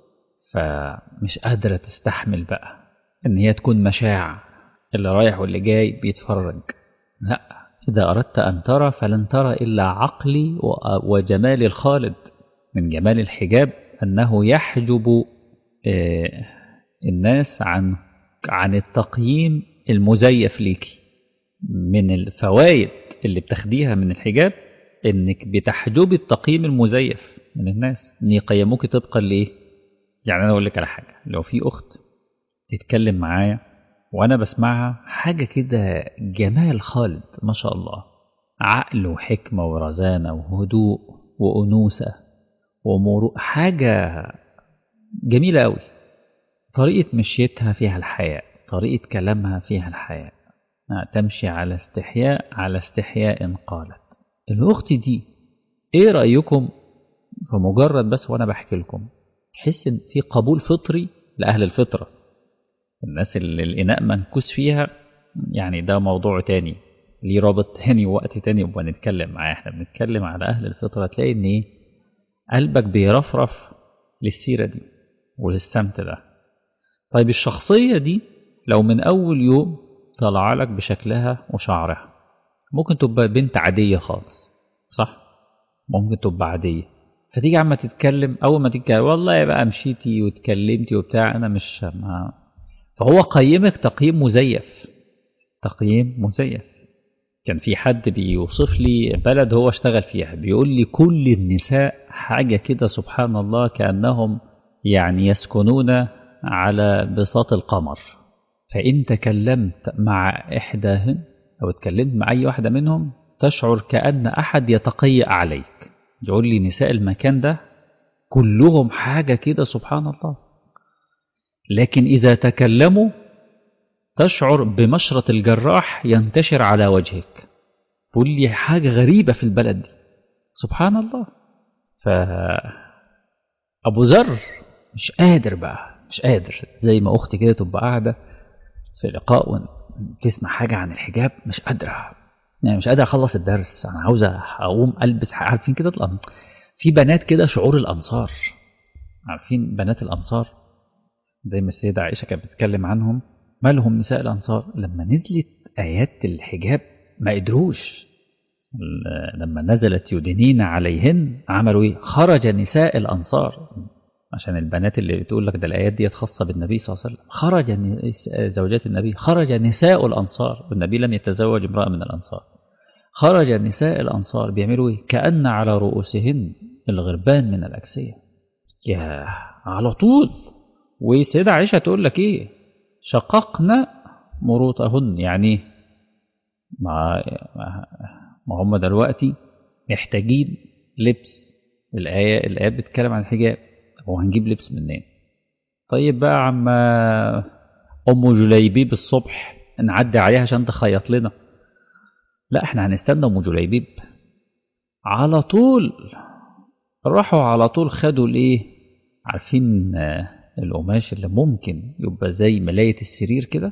فمش قادرة تستحمل بقى إن هي تكون مشاع اللي رايح واللي جاي بيتفرج لا إذا أردت أن ترى فلن ترى إلا عقلي وجمال الخالد من جمال الحجاب أنه يحجب الناس عن عن التقييم المزيف ليكي من الفوائد اللي بتاخديها من الحجاب انك بتحجبي التقييم المزيف من الناس ان يقيموك طبقا لايه يعني انا اقول لك على حاجه لو في اخت تتكلم معايا وانا بسمعها حاجه كده جمال خالد ما شاء الله عقل وحكمه ورزانه وهدوء وانوثه ومروء حاجه جميله قوي طريقه مشيتها فيها الحياء طريقه كلامها فيها الحياء تمشي على استحياء على استحياء قالت الأخت دي إيه رأيكم فمجرد بس وأنا بحكي لكم تحس إن في قبول فطري لأهل الفطرة الناس اللي الإناء منكوس فيها يعني ده موضوع تاني ليه رابط تاني ووقت تاني يبقى نتكلم معاه احنا بنتكلم على أهل الفطرة تلاقي إن إيه قلبك بيرفرف للسيرة دي وللسمت ده طيب الشخصية دي لو من أول يوم طلع لك بشكلها وشعرها ممكن تبقى بنت عادية خالص صح ممكن تبقى عادية فتيجي عما تتكلم أول ما تتكلم والله بقى مشيتي واتكلمتي وبتاع أنا مش ما فهو قيمك تقييم مزيف تقييم مزيف كان في حد بيوصف لي بلد هو اشتغل فيها بيقول لي كل النساء حاجة كده سبحان الله كأنهم يعني يسكنون على بساط القمر فإن تكلمت مع إحداهن أو اتكلمت مع أي واحدة منهم تشعر كأن أحد يتقيأ عليك يقول لي نساء المكان ده كلهم حاجة كده سبحان الله لكن إذا تكلموا تشعر بمشرط الجراح ينتشر على وجهك بقول لي حاجة غريبة في البلد دي سبحان الله ف أبو ذر مش قادر بقى مش قادر زي ما أختي كده تبقى قاعدة في لقاء تسمع حاجة عن الحجاب مش قادرة يعني مش قادر أخلص الدرس أنا عاوزة أقوم ألبس عارفين كده في بنات كده شعور الأنصار عارفين بنات الأنصار زي ما السيدة عائشة كانت بتتكلم عنهم مالهم نساء الأنصار لما نزلت آيات الحجاب ما قدروش لما نزلت يدنين عليهن عملوا ايه خرج نساء الأنصار عشان البنات اللي بتقول لك ده الآيات دي خاصة بالنبي صلى الله عليه وسلم خرج زوجات النبي خرج نساء الأنصار والنبي لم يتزوج امرأة من الأنصار خرج نساء الأنصار بيعملوا ايه كأن على رؤوسهن الغربان من الأكسية يا على طول والسيدة عائشة تقول لك ايه شققنا مروطهن يعني ما ما هم دلوقتي محتاجين لبس الآية الآية بتتكلم عن الحجاب هو هنجيب لبس منين طيب بقى عم ام جليبيب الصبح نعدي عليها عشان تخيط لنا لا احنا هنستنى ام جليبيب على طول راحوا على طول خدوا الايه عارفين القماش اللي ممكن يبقى زي ملاية السرير كده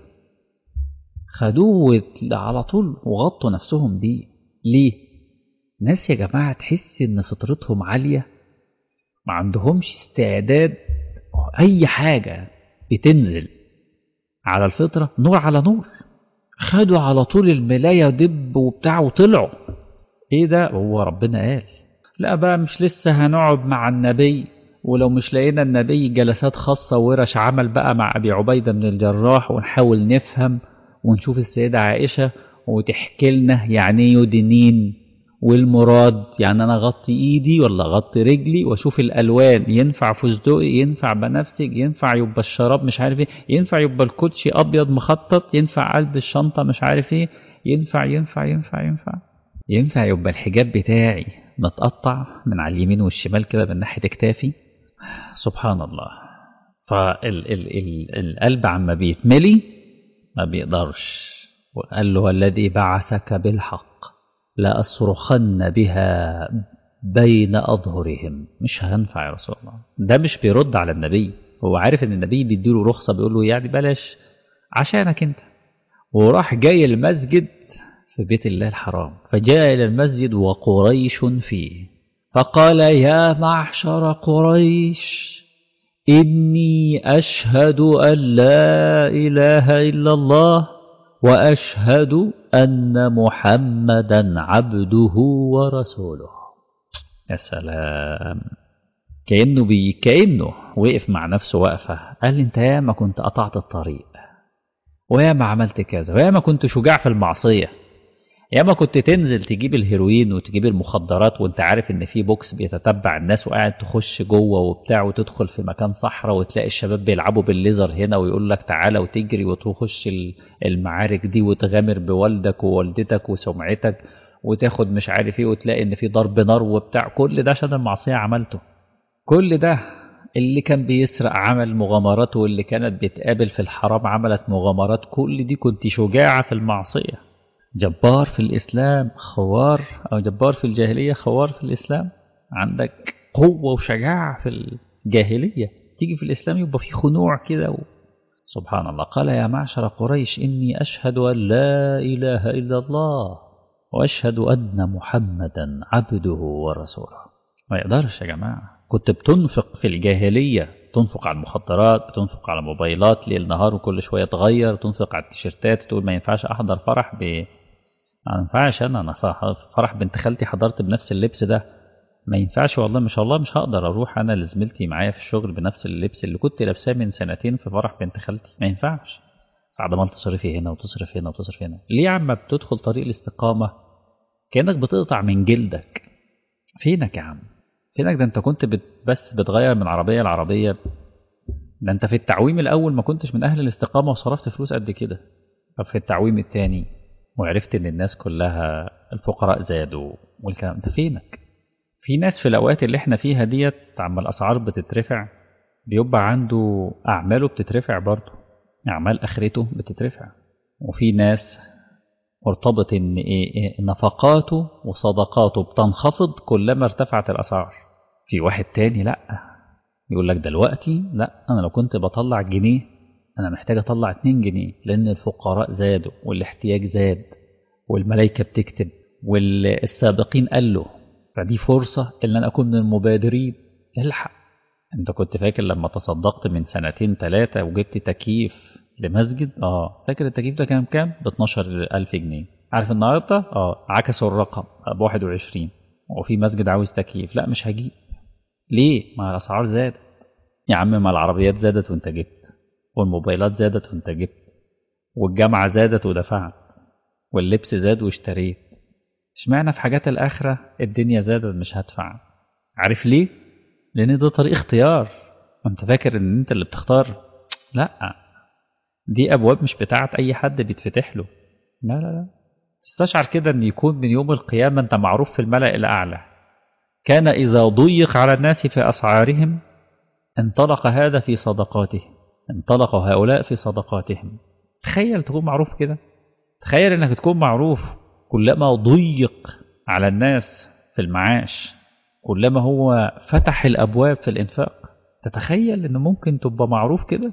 خدوه على طول وغطوا نفسهم بيه ليه ناس يا جماعة تحس ان فطرتهم عالية ما عندهمش استعداد اي حاجة بتنزل على الفطرة نور على نور خدوا على طول الملاية دب وبتاع وطلعوا ايه ده هو ربنا قال لا بقى مش لسه هنقعد مع النبي ولو مش لقينا النبي جلسات خاصة ورش عمل بقى مع أبي عبيدة من الجراح ونحاول نفهم ونشوف السيدة عائشة وتحكي لنا يعني يدنين والمراد يعني أنا أغطي إيدي ولا أغطي رجلي وأشوف الألوان ينفع فستقي ينفع بنفسج ينفع يبقى الشراب مش عارف إيه ينفع يبقى الكوتشي أبيض مخطط ينفع قلب الشنطة مش عارف إيه ينفع ينفع ينفع ينفع ينفع يبقى الحجاب بتاعي متقطع من على اليمين والشمال كده من ناحية كتافي سبحان الله فالقلب عما بيتملي ما بيقدرش وقال له الذي بعثك بالحق لأصرخن بها بين أظهرهم مش هينفع يا رسول الله ده مش بيرد على النبي هو عارف ان النبي بيديله رخصة بيقول له يعني بلاش عشانك انت وراح جاي المسجد في بيت الله الحرام فجاء إلى المسجد وقريش فيه فقال يا معشر قريش إني أشهد أن لا إله إلا الله وأشهد أن محمدا عبده ورسوله يا سلام كأنه بي كأنه وقف مع نفسه وقفة قال لي أنت ياما كنت قطعت الطريق وياما عملت كذا وياما كنت شجاع في المعصية ياما كنت تنزل تجيب الهيروين وتجيب المخدرات وانت عارف ان في بوكس بيتتبع الناس وقاعد تخش جوه وبتاع وتدخل في مكان صحراء وتلاقي الشباب بيلعبوا بالليزر هنا ويقول لك تعالى وتجري وتخش المعارك دي وتغامر بوالدك ووالدتك وسمعتك وتاخد مش عارف ايه وتلاقي ان في ضرب نار وبتاع كل ده عشان المعصيه عملته كل ده اللي كان بيسرق عمل مغامرات واللي كانت بتقابل في الحرام عملت مغامرات كل دي كنت شجاعة في المعصية جبار في الإسلام خوار أو جبار في الجاهلية خوار في الإسلام عندك قوة وشجاعة في الجاهلية تيجي في الإسلام يبقى في خنوع كده و... سبحان الله قال يا معشر قريش إني أشهد أن لا إله إلا الله وأشهد أن محمدا عبده ورسوله ما يقدرش يا جماعة كنت بتنفق في الجاهلية تنفق على المخدرات بتنفق على موبايلات ليل نهار وكل شوية تغير تنفق على التيشيرتات تقول ما ينفعش أحضر فرح ب ما ينفعش أنا أنا فرح بنت خالتي حضرت بنفس اللبس ده ما ينفعش والله ما شاء الله مش هقدر أروح أنا لزميلتي معايا في الشغل بنفس اللبس اللي كنت لابساه من سنتين في فرح بنت خالتي ما ينفعش بعد ما تصرفي هنا وتصرف هنا وتصرف هنا ليه يا عم بتدخل طريق الاستقامة كأنك بتقطع من جلدك فينك يا عم فينك ده انت كنت بت بس بتغير من عربية لعربية ده انت في التعويم الأول ما كنتش من أهل الاستقامة وصرفت فلوس قد كده طب في التعويم التاني وعرفت ان الناس كلها الفقراء زادوا والكلام انت فينك في ناس في الأوقات اللي احنا فيها ديت عما الأسعار بتترفع بيبقى عنده أعماله بتترفع برضه أعمال آخرته بتترفع وفي ناس مرتبط ان ايه نفقاته وصدقاته بتنخفض كلما ارتفعت الاسعار في واحد تاني لا يقول لك دلوقتي لا انا لو كنت بطلع جنيه انا محتاج اطلع 2 جنيه لان الفقراء زادوا والاحتياج زاد والملائكه بتكتب والسابقين قالوا فدي فرصه ان انا اكون من المبادرين الحق انت كنت فاكر لما تصدقت من سنتين ثلاثه وجبت تكييف لمسجد اه فاكر التكييف ده كان كام ب 12000 جنيه عارف النهارده اه عكسوا الرقم ب 21 وفي مسجد عاوز تكييف لا مش هجيب ليه ما الاسعار زادت يا عم ما العربيات زادت وانت جبت والموبايلات زادت وانت جبت والجامعة زادت ودفعت واللبس زاد واشتريت اشمعنى في حاجات الآخرة الدنيا زادت مش هدفع عارف ليه لأن ده طريق اختيار وانت فاكر ان انت اللي بتختار لا دي أبواب مش بتاعت أي حد بيتفتح له لا لا لا تستشعر كده أن يكون من يوم القيامة أنت معروف في الملأ الأعلى كان إذا ضيق على الناس في أسعارهم انطلق هذا في صدقاته انطلق هؤلاء في صدقاتهم تخيل تكون معروف كده تخيل أنك تكون معروف كلما ضيق على الناس في المعاش كلما هو فتح الأبواب في الإنفاق تتخيل أنه ممكن تبقى معروف كده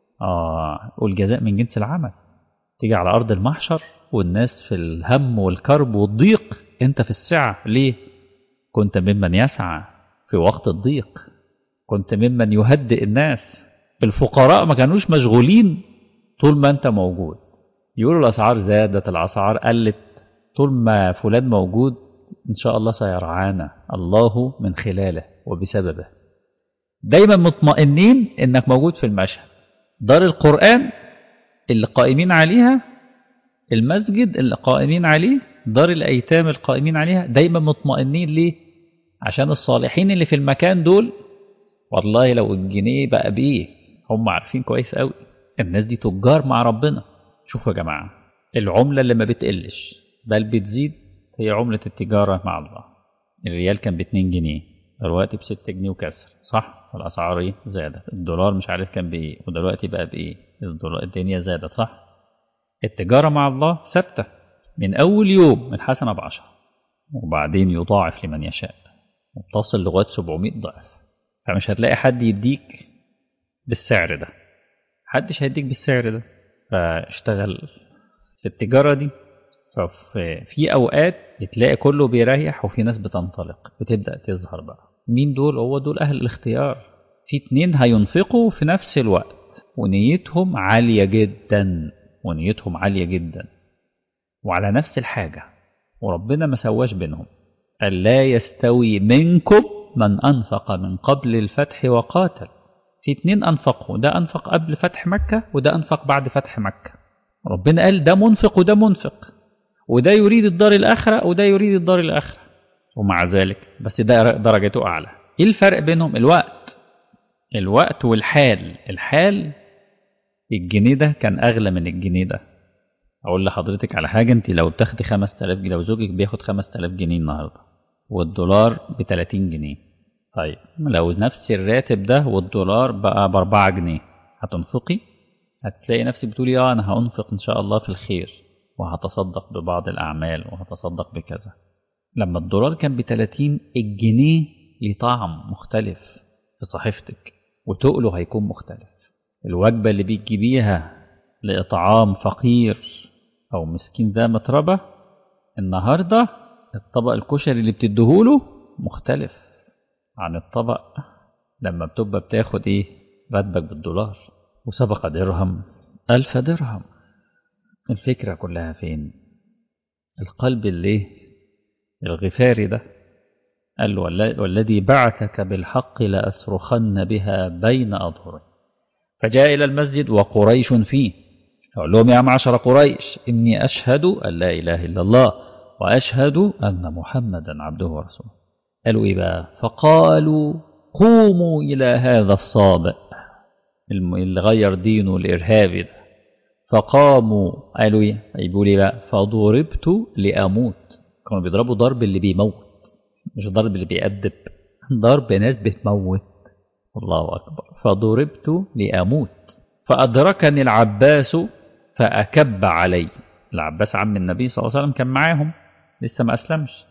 آه والجزاء من جنس العمل تيجي على أرض المحشر والناس في الهم والكرب والضيق أنت في السعة ليه؟ كنت ممن يسعى في وقت الضيق كنت ممن يهدئ الناس الفقراء ما كانوش مشغولين طول ما أنت موجود يقولوا الأسعار زادت الأسعار قلت طول ما فلان موجود إن شاء الله سيرعانا الله من خلاله وبسببه دايما مطمئنين إنك موجود في المشهد دار القرآن اللي قائمين عليها المسجد اللي قائمين عليه دار الأيتام القائمين عليها دايما مطمئنين ليه عشان الصالحين اللي في المكان دول والله لو الجنيه بقى بإيه هم عارفين كويس قوي الناس دي تجار مع ربنا شوفوا يا جماعة العملة اللي ما بتقلش بل بتزيد هي عملة التجارة مع الله الريال كان ب 2 جنيه دلوقتي ب 6 جنيه وكسر صح والاسعار ايه زادت الدولار مش عارف كان بايه ودلوقتي بقى بايه الدولار الدنيا زادت صح التجاره مع الله ثابته من اول يوم الحسنه بعشرة وبعدين يضاعف لمن يشاء وبتصل لغايه 700 ضعف فمش هتلاقي حد يديك بالسعر ده محدش هيديك بالسعر ده فاشتغل في التجاره دي ففي في اوقات بتلاقي كله بيريح وفي ناس بتنطلق بتبدا تظهر بقى مين دول هو دول اهل الاختيار في اتنين هينفقوا في نفس الوقت ونيتهم عالية جدا ونيتهم عالية جدا وعلى نفس الحاجة وربنا ما سواش بينهم ألا يستوي منكم من أنفق من قبل الفتح وقاتل في اتنين أنفقوا ده أنفق قبل فتح مكة وده أنفق بعد فتح مكة ربنا قال ده منفق وده منفق وده يريد الدار الآخرة وده يريد الدار الآخرة ومع ذلك بس ده درجته أعلى إيه الفرق بينهم الوقت الوقت والحال الحال الجنيه ده كان أغلى من الجنيه ده أقول لحضرتك على حاجة أنت لو بتاخدي 5000 جنيه لو زوجك بياخد 5000 جنيه النهاردة والدولار ب 30 جنيه طيب لو نفس الراتب ده والدولار بقى ب 4 جنيه هتنفقي هتلاقي نفسك بتقولي اه انا هانفق ان شاء الله في الخير وهتصدق ببعض الاعمال وهتصدق بكذا لما الدولار كان ب 30 الجنيه ليه طعم مختلف في صحيفتك وتقله هيكون مختلف الوجبة اللي بتجيبيها لإطعام فقير أو مسكين ذا متربة النهاردة الطبق الكشري اللي بتديهوله مختلف عن الطبق لما بتبقى بتاخد ايه راتبك بالدولار وسبق درهم ألف درهم الفكرة كلها فين القلب اللي الغفاري ده قال له والذي بعثك بالحق لأصرخن بها بين أظهري فجاء إلى المسجد وقريش فيه فقال لهم يا معشر قريش إني أشهد أن لا إله إلا الله وأشهد أن محمدا عبده ورسوله قالوا إيه بقى فقالوا قوموا إلى هذا الصابئ اللي غير دينه الإرهابي ده فقاموا قالوا إيه يقولوا إيه بقى فضربت لأموت كانوا بيضربوا ضرب اللي بيموت مش ضرب اللي بيأدب ضرب ناس بتموت الله أكبر فضربت لأموت فأدركني العباس فأكب علي العباس عم النبي صلى الله عليه وسلم كان معاهم لسه ما أسلمش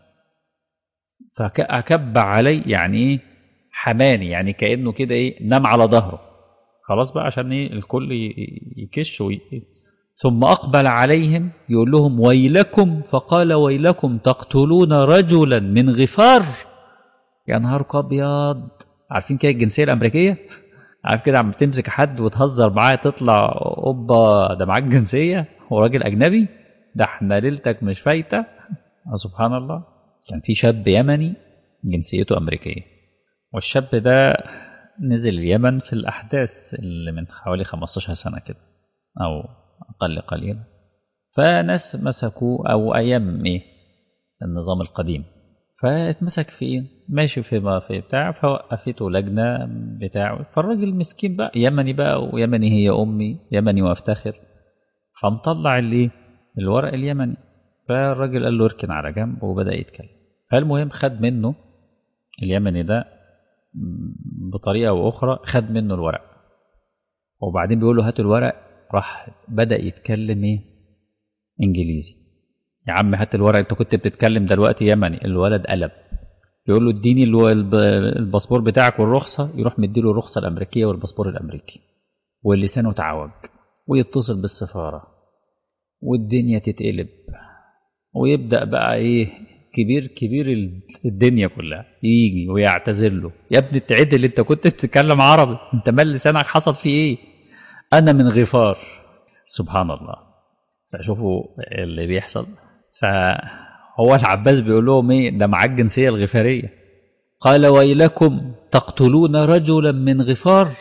فأكب علي يعني إيه حماني يعني كأنه كده إيه نام على ظهره خلاص بقى عشان إيه الكل يكش وي... ثم أقبل عليهم يقول لهم ويلكم فقال ويلكم تقتلون رجلا من غفار يا نهار أبيض عارفين كده الجنسية الأمريكية عارف كده عم تمسك حد وتهزر معاه تطلع اوبا ده معاك جنسية وراجل أجنبي ده احنا ليلتك مش فايتة سبحان الله كان في شاب يمني جنسيته أمريكية والشاب ده نزل اليمن في الأحداث اللي من حوالي 15 سنة كده أو أقل قليلا فناس مسكوه أو أيام إيه النظام القديم فاتمسك في إيه ماشي في ما في بتاع فوقفته لجنة بتاعه فالراجل مسكين بقى يمني بقى ويمني هي أمي يمني وافتخر فمطلع اللي الورق اليمني فالراجل قال له اركن على جنب وبدأ يتكلم فالمهم خد منه اليمني ده بطريقة أو أخرى خد منه الورق وبعدين بيقول له هات الورق راح بدأ يتكلم إيه إنجليزي يا عم هات الورق أنت كنت بتتكلم دلوقتي يمني الولد قلب يقول له اديني الباسبور بتاعك والرخصة يروح مديله الرخصة الأمريكية والباسبور الأمريكي ولسانه تعوج ويتصل بالسفارة والدنيا تتقلب ويبدأ بقى إيه كبير كبير الدنيا كلها يجي ويعتذر له يا ابني تعدل انت كنت بتتكلم عربي انت مال لسانك حصل فيه ايه انا من غفار سبحان الله فشوفوا اللي بيحصل فهو العباس بيقول لهم ايه ده معاه الجنسيه الغفاريه قال ويلكم تقتلون رجلا من غفار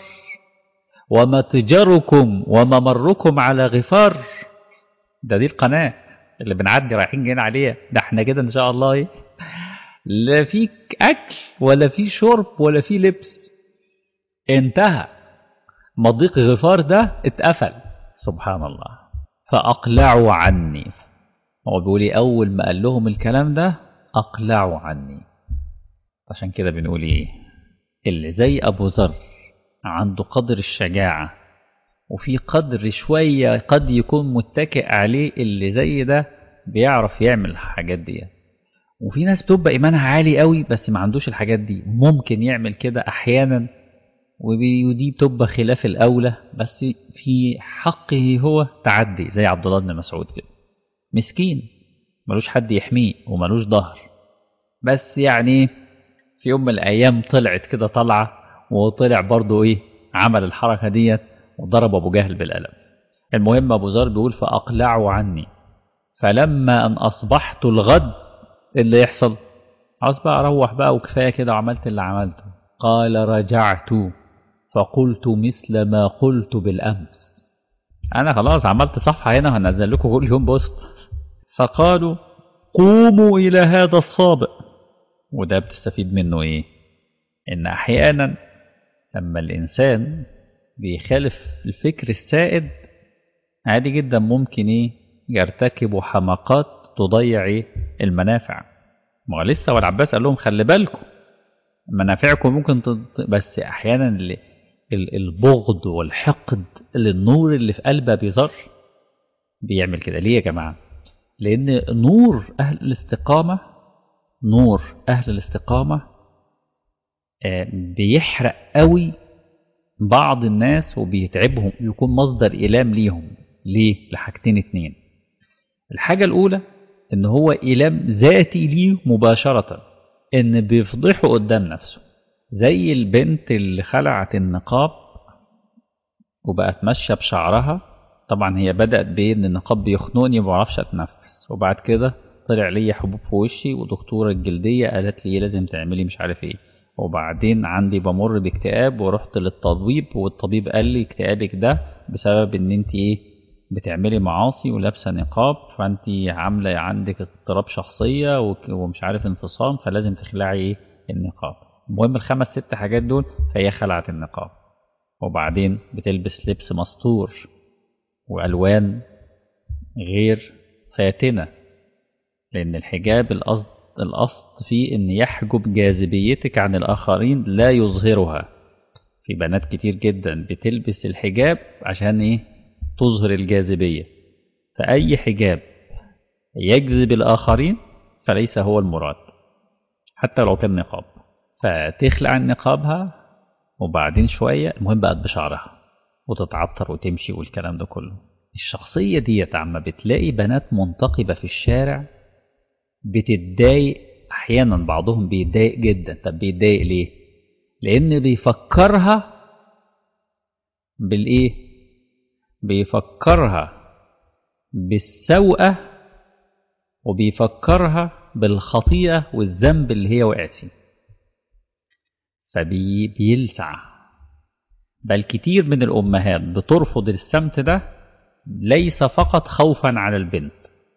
ومتجركم وممركم على غفار ده دي القناه اللي بنعدي رايحين جايين عليها ده احنا كده ان شاء الله ايه لا في اكل ولا في شرب ولا في لبس انتهى مضيق غفار ده اتقفل سبحان الله فاقلعوا عني هو بيقول لي اول ما قال لهم الكلام ده اقلعوا عني عشان كده بنقول ايه اللي زي ابو ذر عنده قدر الشجاعه وفي قدر شوية قد يكون متكئ عليه اللي زي ده بيعرف يعمل الحاجات دي وفي ناس بتبقى إيمانها عالي قوي بس ما عندوش الحاجات دي ممكن يعمل كده أحيانا ودي بتبقى خلاف الأولى بس في حقه هو تعدي زي عبد الله بن مسعود كده مسكين ملوش حد يحميه وملوش ظهر بس يعني في يوم من الأيام طلعت كده طلعة وطلع برضه ايه عمل الحركة ديت وضرب ابو جهل بالقلم المهم ابو ذر بيقول فاقلعوا عني فلما ان اصبحت الغد إيه اللي يحصل عاوز بقى اروح بقى وكفايه كده وعملت اللي عملته قال رجعت فقلت مثل ما قلت بالامس انا خلاص عملت صفحه هنا هنزل لكم كل يوم بوست فقالوا قوموا الى هذا الصابئ وده بتستفيد منه ايه ان احيانا لما الانسان بيخالف الفكر السائد عادي جدا ممكن ايه يرتكب حماقات تضيع ايه المنافع ما هو لسه والعباس قال لهم خلي بالكم منافعكم ممكن تض... بس احيانا ال... ال... البغض والحقد للنور اللي في قلب ابي ذر بيعمل كده ليه يا جماعه لان نور اهل الاستقامه نور اهل الاستقامه آه بيحرق قوي بعض الناس وبيتعبهم يكون مصدر إيلام ليهم ليه؟ لحاجتين اتنين الحاجة الأولى إن هو إيلام ذاتي ليه مباشرة إن بيفضحه قدام نفسه زي البنت اللي خلعت النقاب وبقت ماشية بشعرها طبعا هي بدأت بإن النقاب بيخنقني ما بعرفش أتنفس وبعد كده طلع لي حبوب في وشي ودكتورة الجلدية قالت لي لازم تعملي مش عارف ايه وبعدين عندي بمر باكتئاب ورحت للطبيب والطبيب قال لي اكتئابك ده بسبب ان انت ايه بتعملي معاصي ولابسه نقاب فانت عامله عندك اضطراب شخصيه ومش عارف انفصام فلازم تخلعي ايه النقاب المهم الخمس ست حاجات دول فهي خلعت النقاب وبعدين بتلبس لبس مستور والوان غير فاتنه لان الحجاب القصد الأصل فيه إن يحجب جاذبيتك عن الآخرين لا يظهرها في بنات كتير جدا بتلبس الحجاب عشان إيه تظهر الجاذبية فأي حجاب يجذب الآخرين فليس هو المراد حتى لو كان نقاب فتخلع نقابها وبعدين شوية المهم بقت بشعرها وتتعطر وتمشي والكلام ده كله الشخصية ديت عما بتلاقي بنات منتقبة في الشارع بتتضايق احيانا بعضهم بيتضايق جدا طب بيتضايق ليه لان بيفكرها بالايه بيفكرها بالسوءه وبيفكرها بالخطيئه والذنب اللي هي وقعت فيه فبيلسع بل كتير من الامهات بترفض السمت ده ليس فقط خوفا على البنت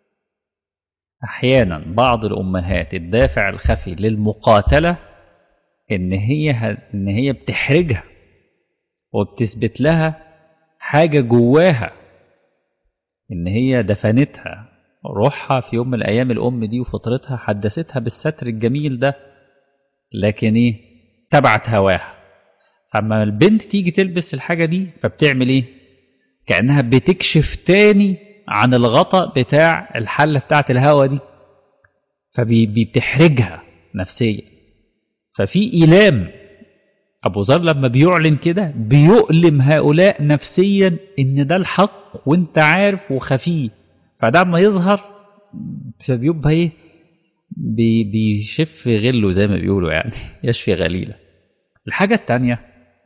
احيانا بعض الامهات الدافع الخفي للمقاتله ان هي ان هي بتحرجها وبتثبت لها حاجه جواها ان هي دفنتها روحها في يوم من الايام الام دي وفطرتها حدثتها بالستر الجميل ده لكن ايه تبعت هواها فلما البنت تيجي تلبس الحاجه دي فبتعمل ايه كانها بتكشف تاني عن الغطاء بتاع الحلة بتاعت الهوا دي فبتحرجها نفسيا ففي إيلام أبو ذر لما بيعلن كده بيؤلم هؤلاء نفسيا إن ده الحق وإنت عارف وخفيه فده ما يظهر فبيبقى إيه بي بيشف غله زي ما بيقولوا يعني يشفي غليله الحاجة التانية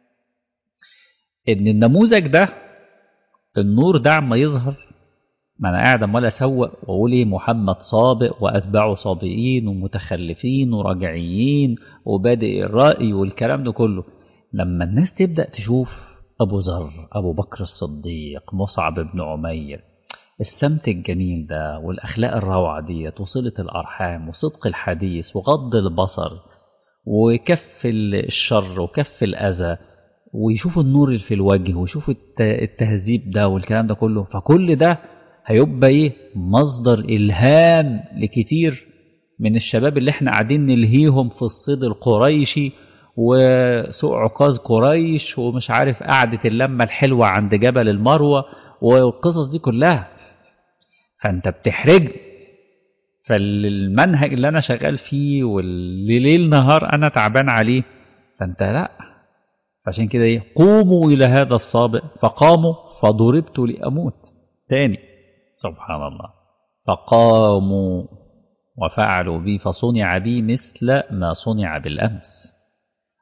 إن النموذج ده النور ده عما يظهر ما انا قاعد عمال اسوق واقول ايه محمد صابئ واتباعه صابئين ومتخلفين وراجعيين وبادئ الراي والكلام ده كله لما الناس تبدا تشوف ابو ذر ابو بكر الصديق مصعب بن عمير السمت الجميل ده والاخلاق الروعه ديت وصله الارحام وصدق الحديث وغض البصر وكف الشر وكف الاذى ويشوفوا النور اللي في الوجه ويشوفوا التهذيب ده والكلام ده كله فكل ده هيبقى ايه مصدر الهام لكتير من الشباب اللي احنا قاعدين نلهيهم في الصيد القريشي وسوق عكاظ قريش ومش عارف قعدة اللمة الحلوة عند جبل المروة والقصص دي كلها فانت بتحرج فالمنهج اللي انا شغال فيه واللي ليل نهار انا تعبان عليه فانت لا فعشان كده ايه قوموا الى هذا الصابئ فقاموا فضربت لاموت تاني سبحان الله فقاموا وفعلوا بي فصنع بي مثل ما صنع بالأمس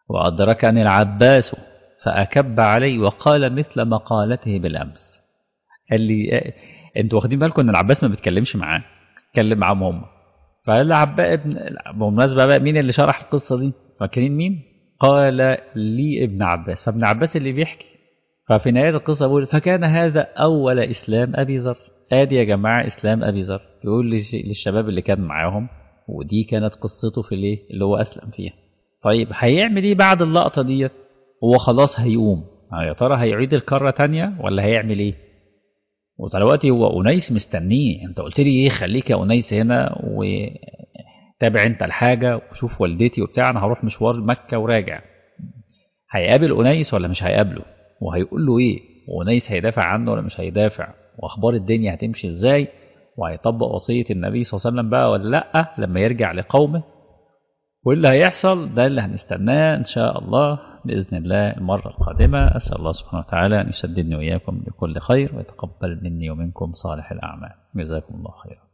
وأدركني العباس فأكب علي وقال مثل مقالته بالأمس قال لي انتوا واخدين بالكم ان العباس ما بيتكلمش معاه اتكلم معاهم هم فالعباس ابن بالمناسبه بقى مين اللي شرح القصه دي فاكرين مين قال لي ابن عباس فابن عباس اللي بيحكي ففي نهايه القصه بيقول فكان هذا اول اسلام ابي ذر ادي يا جماعه اسلام ابي ذر يقول للشباب اللي كان معاهم ودي كانت قصته في الايه اللي هو اسلم فيها طيب هيعمل ايه بعد اللقطه ديت هو خلاص هيقوم يا ترى هيعيد الكره تانية ولا هيعمل ايه ودلوقتي هو انيس مستنيه انت قلت لي ايه خليك يا انيس هنا وتابع انت الحاجه وشوف والدتي وبتاع انا هروح مشوار مكه وراجع هيقابل انيس ولا مش هيقابله وهيقول له ايه وانيس هيدافع عنه ولا مش هيدافع واخبار الدنيا هتمشي ازاي وهيطبق وصيه النبي صلى الله عليه وسلم بقى ولا لا لما يرجع لقومه واللي هيحصل ده اللي هنستناه ان شاء الله بإذن الله المرة القادمة أسأل الله سبحانه وتعالى أن يسددني وإياكم لكل خير ويتقبل مني ومنكم صالح الأعمال جزاكم الله خيرا